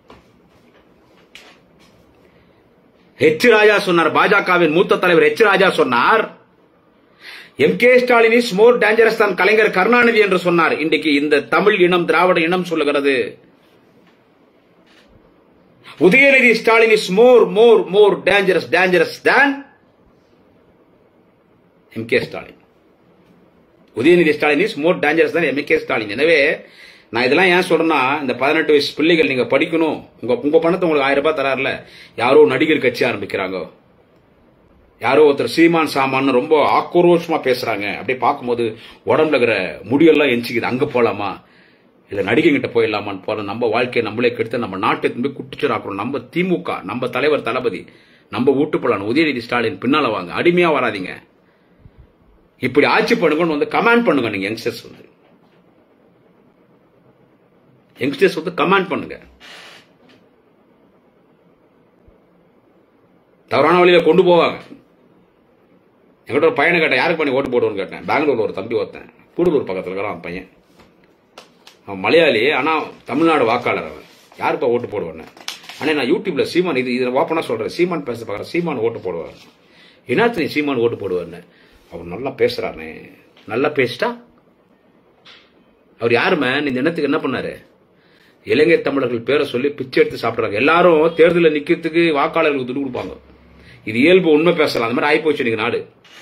H Raja சொன்னார் பாஜகவின் மூத்த தலைவர் ஹெச் ராஜா சொன்னார் M K Stalin is more dangerous than Kalaignar Karunanidhi என்று சொன்னார் இன்றைக்கு இந்த தமிழ் இனம் திராவிட இனம் சொல்லுகிறது Udhayanidhi Stalin is more more more dangerous dangerous than M K Stalin Udhayanidhi Stalin is more dangerous than M K Stalin எனவே நான் இதெல்லாம் ஏன் சொல்றேன்னா இந்த பதினெட்டு வயசு பிள்ளைகள் நீங்க படிக்கணும் உங்க உங்க பணத்தை உங்களுக்கு ஆயிரம் ரூபாய் தராருல யாரோ நடிகர் கட்சி ஆரம்பிக்கிறாங்க யாரோ ஒருத்தர் சீமான் சாமான் ரொம்ப ஆக்ரோஷமா பேசுறாங்க அப்படியே பார்க்கும்போது உடம்புல இருக்கிற முடியெல்லாம் எஞ்சிக்குது அங்க போலாமா இல்ல நடிகைகிட்ட போயிடலாமான்னு போற நம்ம வாழ்க்கையை நம்மளே கெடுத்து நம்ம நாட்டை திரும்பி குட்டிச்சராக்குறோம் நம்ம திமுக நம்ம தலைவர் தளபதி நம்ம வீட்டு போலாம் உதயநிதி ஸ்டாலின் பின்னால வாங்க அடிமையா வராதீங்க இப்படி ஆட்சி பண்ணுங்கன்னு வந்து கமாண்ட் பண்ணுங்க நீங்க யங்ஸ்டர்ஸ் வந்து யங்ஸ்டர்ஸ் வந்து கமாண்ட் பண்ணுங்க தவறான வழியில கொண்டு போவாங்க என்கிட்ட ஒரு பையனை கேட்டேன் யாருக்கு பண்ணி ஓட்டு போடுவோன்னு கேட்டேன் பெங்களூர்ல ஒரு தம்பி ஒருத்தன் கூடலூர் பக்கத்துல இருக்கிறான் அவன் பையன் அவன் மலையாளி ஆனா தமிழ்நாடு வாக்காளர் அவன் யாருப்பா ஓட்டு போடுவான்னு ஆனா நான் யூடியூப்ல சீமான் இது இதில் ஓப்பனா சொல்றேன் சீமான் பேச பார்க்குறேன் சீமான் ஓட்டு போடுவார் என்னத்து நீ சீமான் ஓட்டு போடுவார்னு அவர் நல்லா பேசுறானே நல்லா பேசிட்டா அவர் யாருமே இந்த எண்ணத்துக்கு என்ன பண்ணாரு இலங்கை தமிழர்கள் பேரை சொல்லி பிச்சை எடுத்து சாப்பிடுறாங்க எல்லாரும் தேர்தலில் நிக்கிறதுக்கு வாக்காளர்களுக்கு துட்டு கொடுப்பாங்க இது இயல்பு உண்மை பேசலாம் அந்த மாதிரி ஆயிப்போச்சு இன்னைக்கு நாடு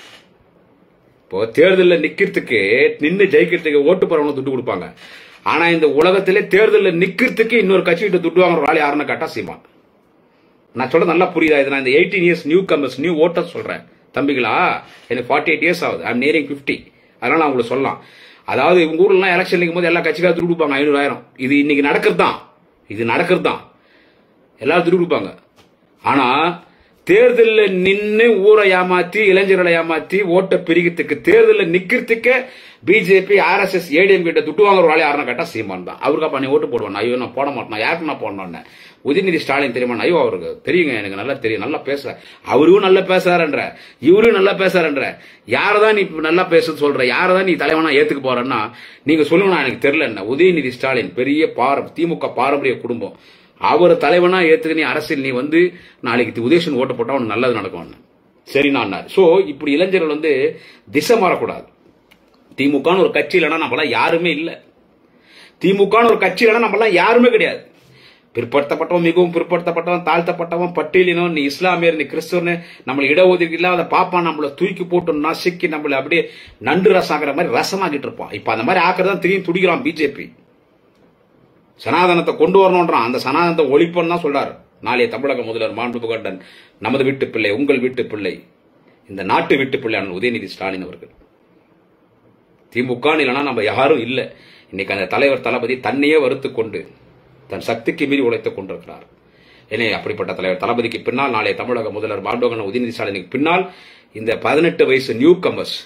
இப்போ தேர்தலில் நிக்கிறதுக்கு நின்று ஜெயிக்கிறதுக்கு ஓட்டு போறவங்க துட்டு கொடுப்பாங்க ஆனா இந்த உலகத்திலே தேர்தலில் நிக்கிறதுக்கு இன்னொரு கட்சி கிட்ட துட்டு வாங்குற ஆள் யாருன்னு கேட்டா சீமான் நான் சொல்றது நல்லா புரியுதா இது நான் இந்த eighteen years new comers new voters சொல்றேன் தம்பிகளா எனக்கு ஃபார்ட்டி எயிட் இயர்ஸ் ஆகுது ஐம் நேரிங் ஃபிஃப்டி அதனால நான் உங்களுக்கு சொல்லலாம் அதாவது உங்க ஊர்லாம் எலெக்ஷன் நிற்கும் போது எல்லா கட்சிக்காரும் துட்டு கொடுப்பாங்க ஐநூறாயிரம் இது இன்னைக்கு நடக்கிறது தான் இது நடக்கிறது தான் எல்லாரும் துட்டு கொடுப்பாங்க ஆனா தேர்தலில் நின்னு ஊரை ஏமாத்தி இளைஞர்களை ஏமாத்தி ஓட்டை பிரிக்கிறதுக்கு தேர்தலில் நிக்கிறதுக்கு பிஜேபி ஆர்எஸ்எஸ் ஏடிஎம் கிட்ட துட்டு வாங்குற ஆளே யாருன்னு கேட்டா சீமான் தான் அவருக்கு அப்ப நீ ஓட்டு போடுவான் ஐயோ நான் போட மாட்டேன் யாருக்கு நான் போடணும் உதயநிதி ஸ்டாலின் தெரியுமா ஐயோ அவருக்கு தெரியுங்க எனக்கு நல்லா தெரியும் நல்லா பேசுற அவரும் நல்லா பேசுறாருன்ற இவரும் நல்லா பேசுறாருன்ற யாரதான் நீ இப்ப நல்லா பேசுன்னு சொல்ற யாரதான் நீ தலைவனா ஏத்துக்க போறன்னா நீங்க சொல்லுங்க நான் எனக்கு தெரியல என்ன உதயநிதி ஸ்டாலின் பெரிய பார திமுக பாரம்பரிய குடும்பம் அவர் தலைவனா ஏத்துக்க நீ அரசியல் நீ வந்து நாளைக்கு உதயசன் ஓட்டு போட்டா உனக்கு நல்லது நடக்கும் சரி நான் சோ இப்படி இளைஞர்கள் வந்து திசை மாறக்கூடாது திமுகன்னு ஒரு கட்சி இல்லைன்னா நம்மளாம் யாருமே இல்லை திமுகன்னு ஒரு கட்சி இல்லைன்னா நம்மளாம் யாருமே கிடையாது பிற்படுத்தப்பட்டவன் மிகவும் பிற்படுத்தப்பட்டவன் தாழ்த்தப்பட்டவன் பட்டியலினம் நீ இஸ்லாமியர் நீ கிறிஸ்துவனு நம்மளை இடஒதுக்கீடு இல்லாத பாப்பா நம்மள தூக்கி போட்டு நசுக்கி நம்மள அப்படியே நண்டு ரசம் ஆகிற மாதிரி ரசமாக்கிட்டு இருப்பான் இப்ப அந்த மாதிரி ஆக்கிறதான் திரும்பி துடிக்கிறான் பிஜேபி சனாதனத்தை கொண்டு வரணும்ன்றான் அந்த சனாதனத்தை ஒழிப்பன்னு தான் சொல்றாரு நாளைய தமிழக முதல்வர் மாண்புகண்டன் நமது வீட்டு பிள்ளை உங்கள் வீட்டு பிள்ளை இந்த நாட்டு வீட்டு பிள்ளை அண்ணன் உதயநிதி ஸ்டாலின் அவர்கள் திமுக இல்லைன்னா நம்ம யாரும் இல்லை இன்னைக்கு அந்த தலைவர் தளபதி தன்னையே வறுத்து கொண்டு தன் சக்திக்கு மீறி உழைத்துக் கொண்டிருக்கிறார் எனவே அப்படிப்பட்ட தலைவர் தளபதிக்கு பின்னால் நாளைய தமிழக முதல்வர் மாண்டோகன் உதயநிதி ஸ்டாலினுக்கு பின்னால் இந்த பதினெட்டு வயசு நியூ கமர்ஸ்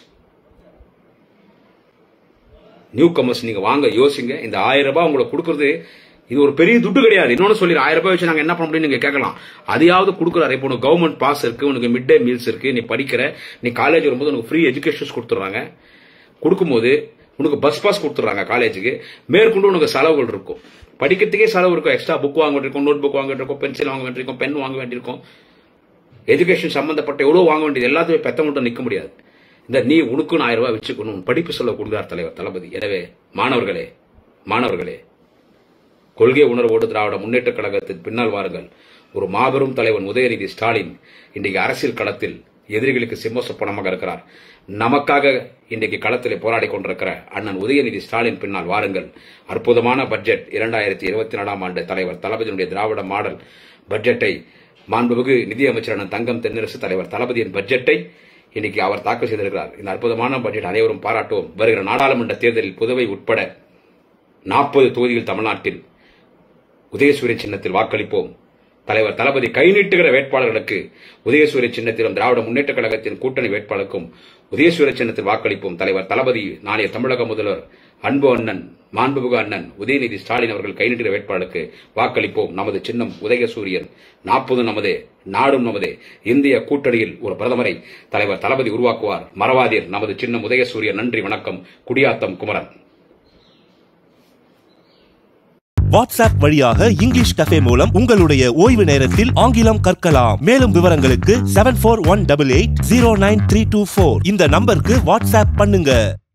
நியூ கமர்ஸ் நீங்க வாங்க யோசிங்க இந்த ஆயிரம் ரூபாய் உங்களுக்கு கொடுக்கறது இது ஒரு பெரிய துட்டு கிடையாது இன்னொன்னு சொல்லி ஆயிரம் ரூபாய் வச்சு நாங்க என்ன பண்ண முடியும் நீங்க கேட்கலாம் அதையாவது கொடுக்குறாரு இப்போ உனக்கு கவர்மெண்ட் பாஸ் இருக்கு உனக்கு மிட் டே மீல்ஸ் இருக்கு நீ படிக்கிற நீ காலேஜ் வரும்போது உனக்கு ஃப்ரீ எஜுகேஷன்ஸ் கொடுத்துறாங்க கொடுக்கும்போது உனக்கு பஸ் பாஸ் கொடுத்துறாங்க காலேஜுக்கு மேற்கொண்டு உனக்கு செலவுகள் இருக்கும் படிக்கிறதுக்கே செலவு இருக்கும் எக்ஸ்ட்ரா புக் வாங்க வேண்டியிருக்கும் நோட் புக் வாங்க வேண்டியிருக்கும் பென்சில் வாங்க வேண்டியிருக்கும் பென் வாங்க வேண்டியிருக்கும் எஜுகேஷன் சம்பந்தப்பட்ட எவ்வளவு வாங்க வேண்டியது எல்லாத்தையும் பெத்த மட்டும் நிற்க முடியாது இந்த நீ உனக்குன்னு ஆயிரம் ரூபாய் வச்சுக்கணும் படிப்பு சொல்ல கொடுக்கிறார் தலைவர் தளபதி எனவே மாணவர்களே மாணவர்களே கொள்கை உணர்வோடு திராவிட முன்னேற்ற கழகத்தின் பின்னால் வாருங்கள் ஒரு மாபெரும் தலைவன் உதயநிதி ஸ்டாலின் இன்றைக்கு அரசியல் களத்தில் எதிரிகளுக்கு சிம்மசப்பனமாக இருக்கிறார் நமக்காக இன்றைக்கு களத்திலே போராடி கொண்டிருக்கிற அண்ணன் உதயநிதி ஸ்டாலின் பின்னால் வாருங்கள் அற்புதமான பட்ஜெட் இரண்டாயிரத்தி இருபத்தி நாலாம் ஆண்டு தலைவர் தளபதியினுடைய திராவிட மாடல் பட்ஜெட்டை மாண்புமிகு நிதியமைச்சர் அண்ணன் தங்கம் தென்னரசு தலைவர் தளபதியின் பட்ஜெட்டை இன்னைக்கு அவர் தாக்கல் செய்திருக்கிறார் இந்த அற்புதமான பட்ஜெட் அனைவரும் பாராட்டுவோம் வருகிற நாடாளுமன்ற தேர்தலில் புதுவை உட்பட நாற்பது தொகுதிகள் தமிழ்நாட்டில் உதயசூரிய சின்னத்தில் வாக்களிப்போம் தலைவர் தளபதி கை நீட்டுகிற வேட்பாளர்களுக்கு உதயசூரிய சின்னத்திலும் திராவிட முன்னேற்ற கழகத்தின் கூட்டணி வேட்பாளருக்கும் உதயசூரிய சின்னத்தில் வாக்களிப்போம் தலைவர் தளபதி நாளைய தமிழக முதல்வர் அன்பு அண்ணன் மாண்புமிகு அண்ணன் உதயநிதி ஸ்டாலின் அவர்கள் கை நீட்டுகிற வேட்பாளருக்கு வாக்களிப்போம் நமது சின்னம் உதயசூரியன் நாற்பது நமதே நாடும் நமதே இந்திய கூட்டணியில் ஒரு பிரதமரை தலைவர் தளபதி உருவாக்குவார் மறவாதீர் நமது சின்னம் உதயசூரியன் நன்றி வணக்கம் குடியாத்தம் குமரன் வாட்ஸ்அப் வழியாக இங்கிலீஷ் கஃபே மூலம் உங்களுடைய ஓய்வு நேரத்தில் ஆங்கிலம் கற்கலாம் மேலும் விவரங்களுக்கு seven four one double eight zero nine three two four இந்த நம்பருக்கு வாட்ஸ்அப் பண்ணுங்க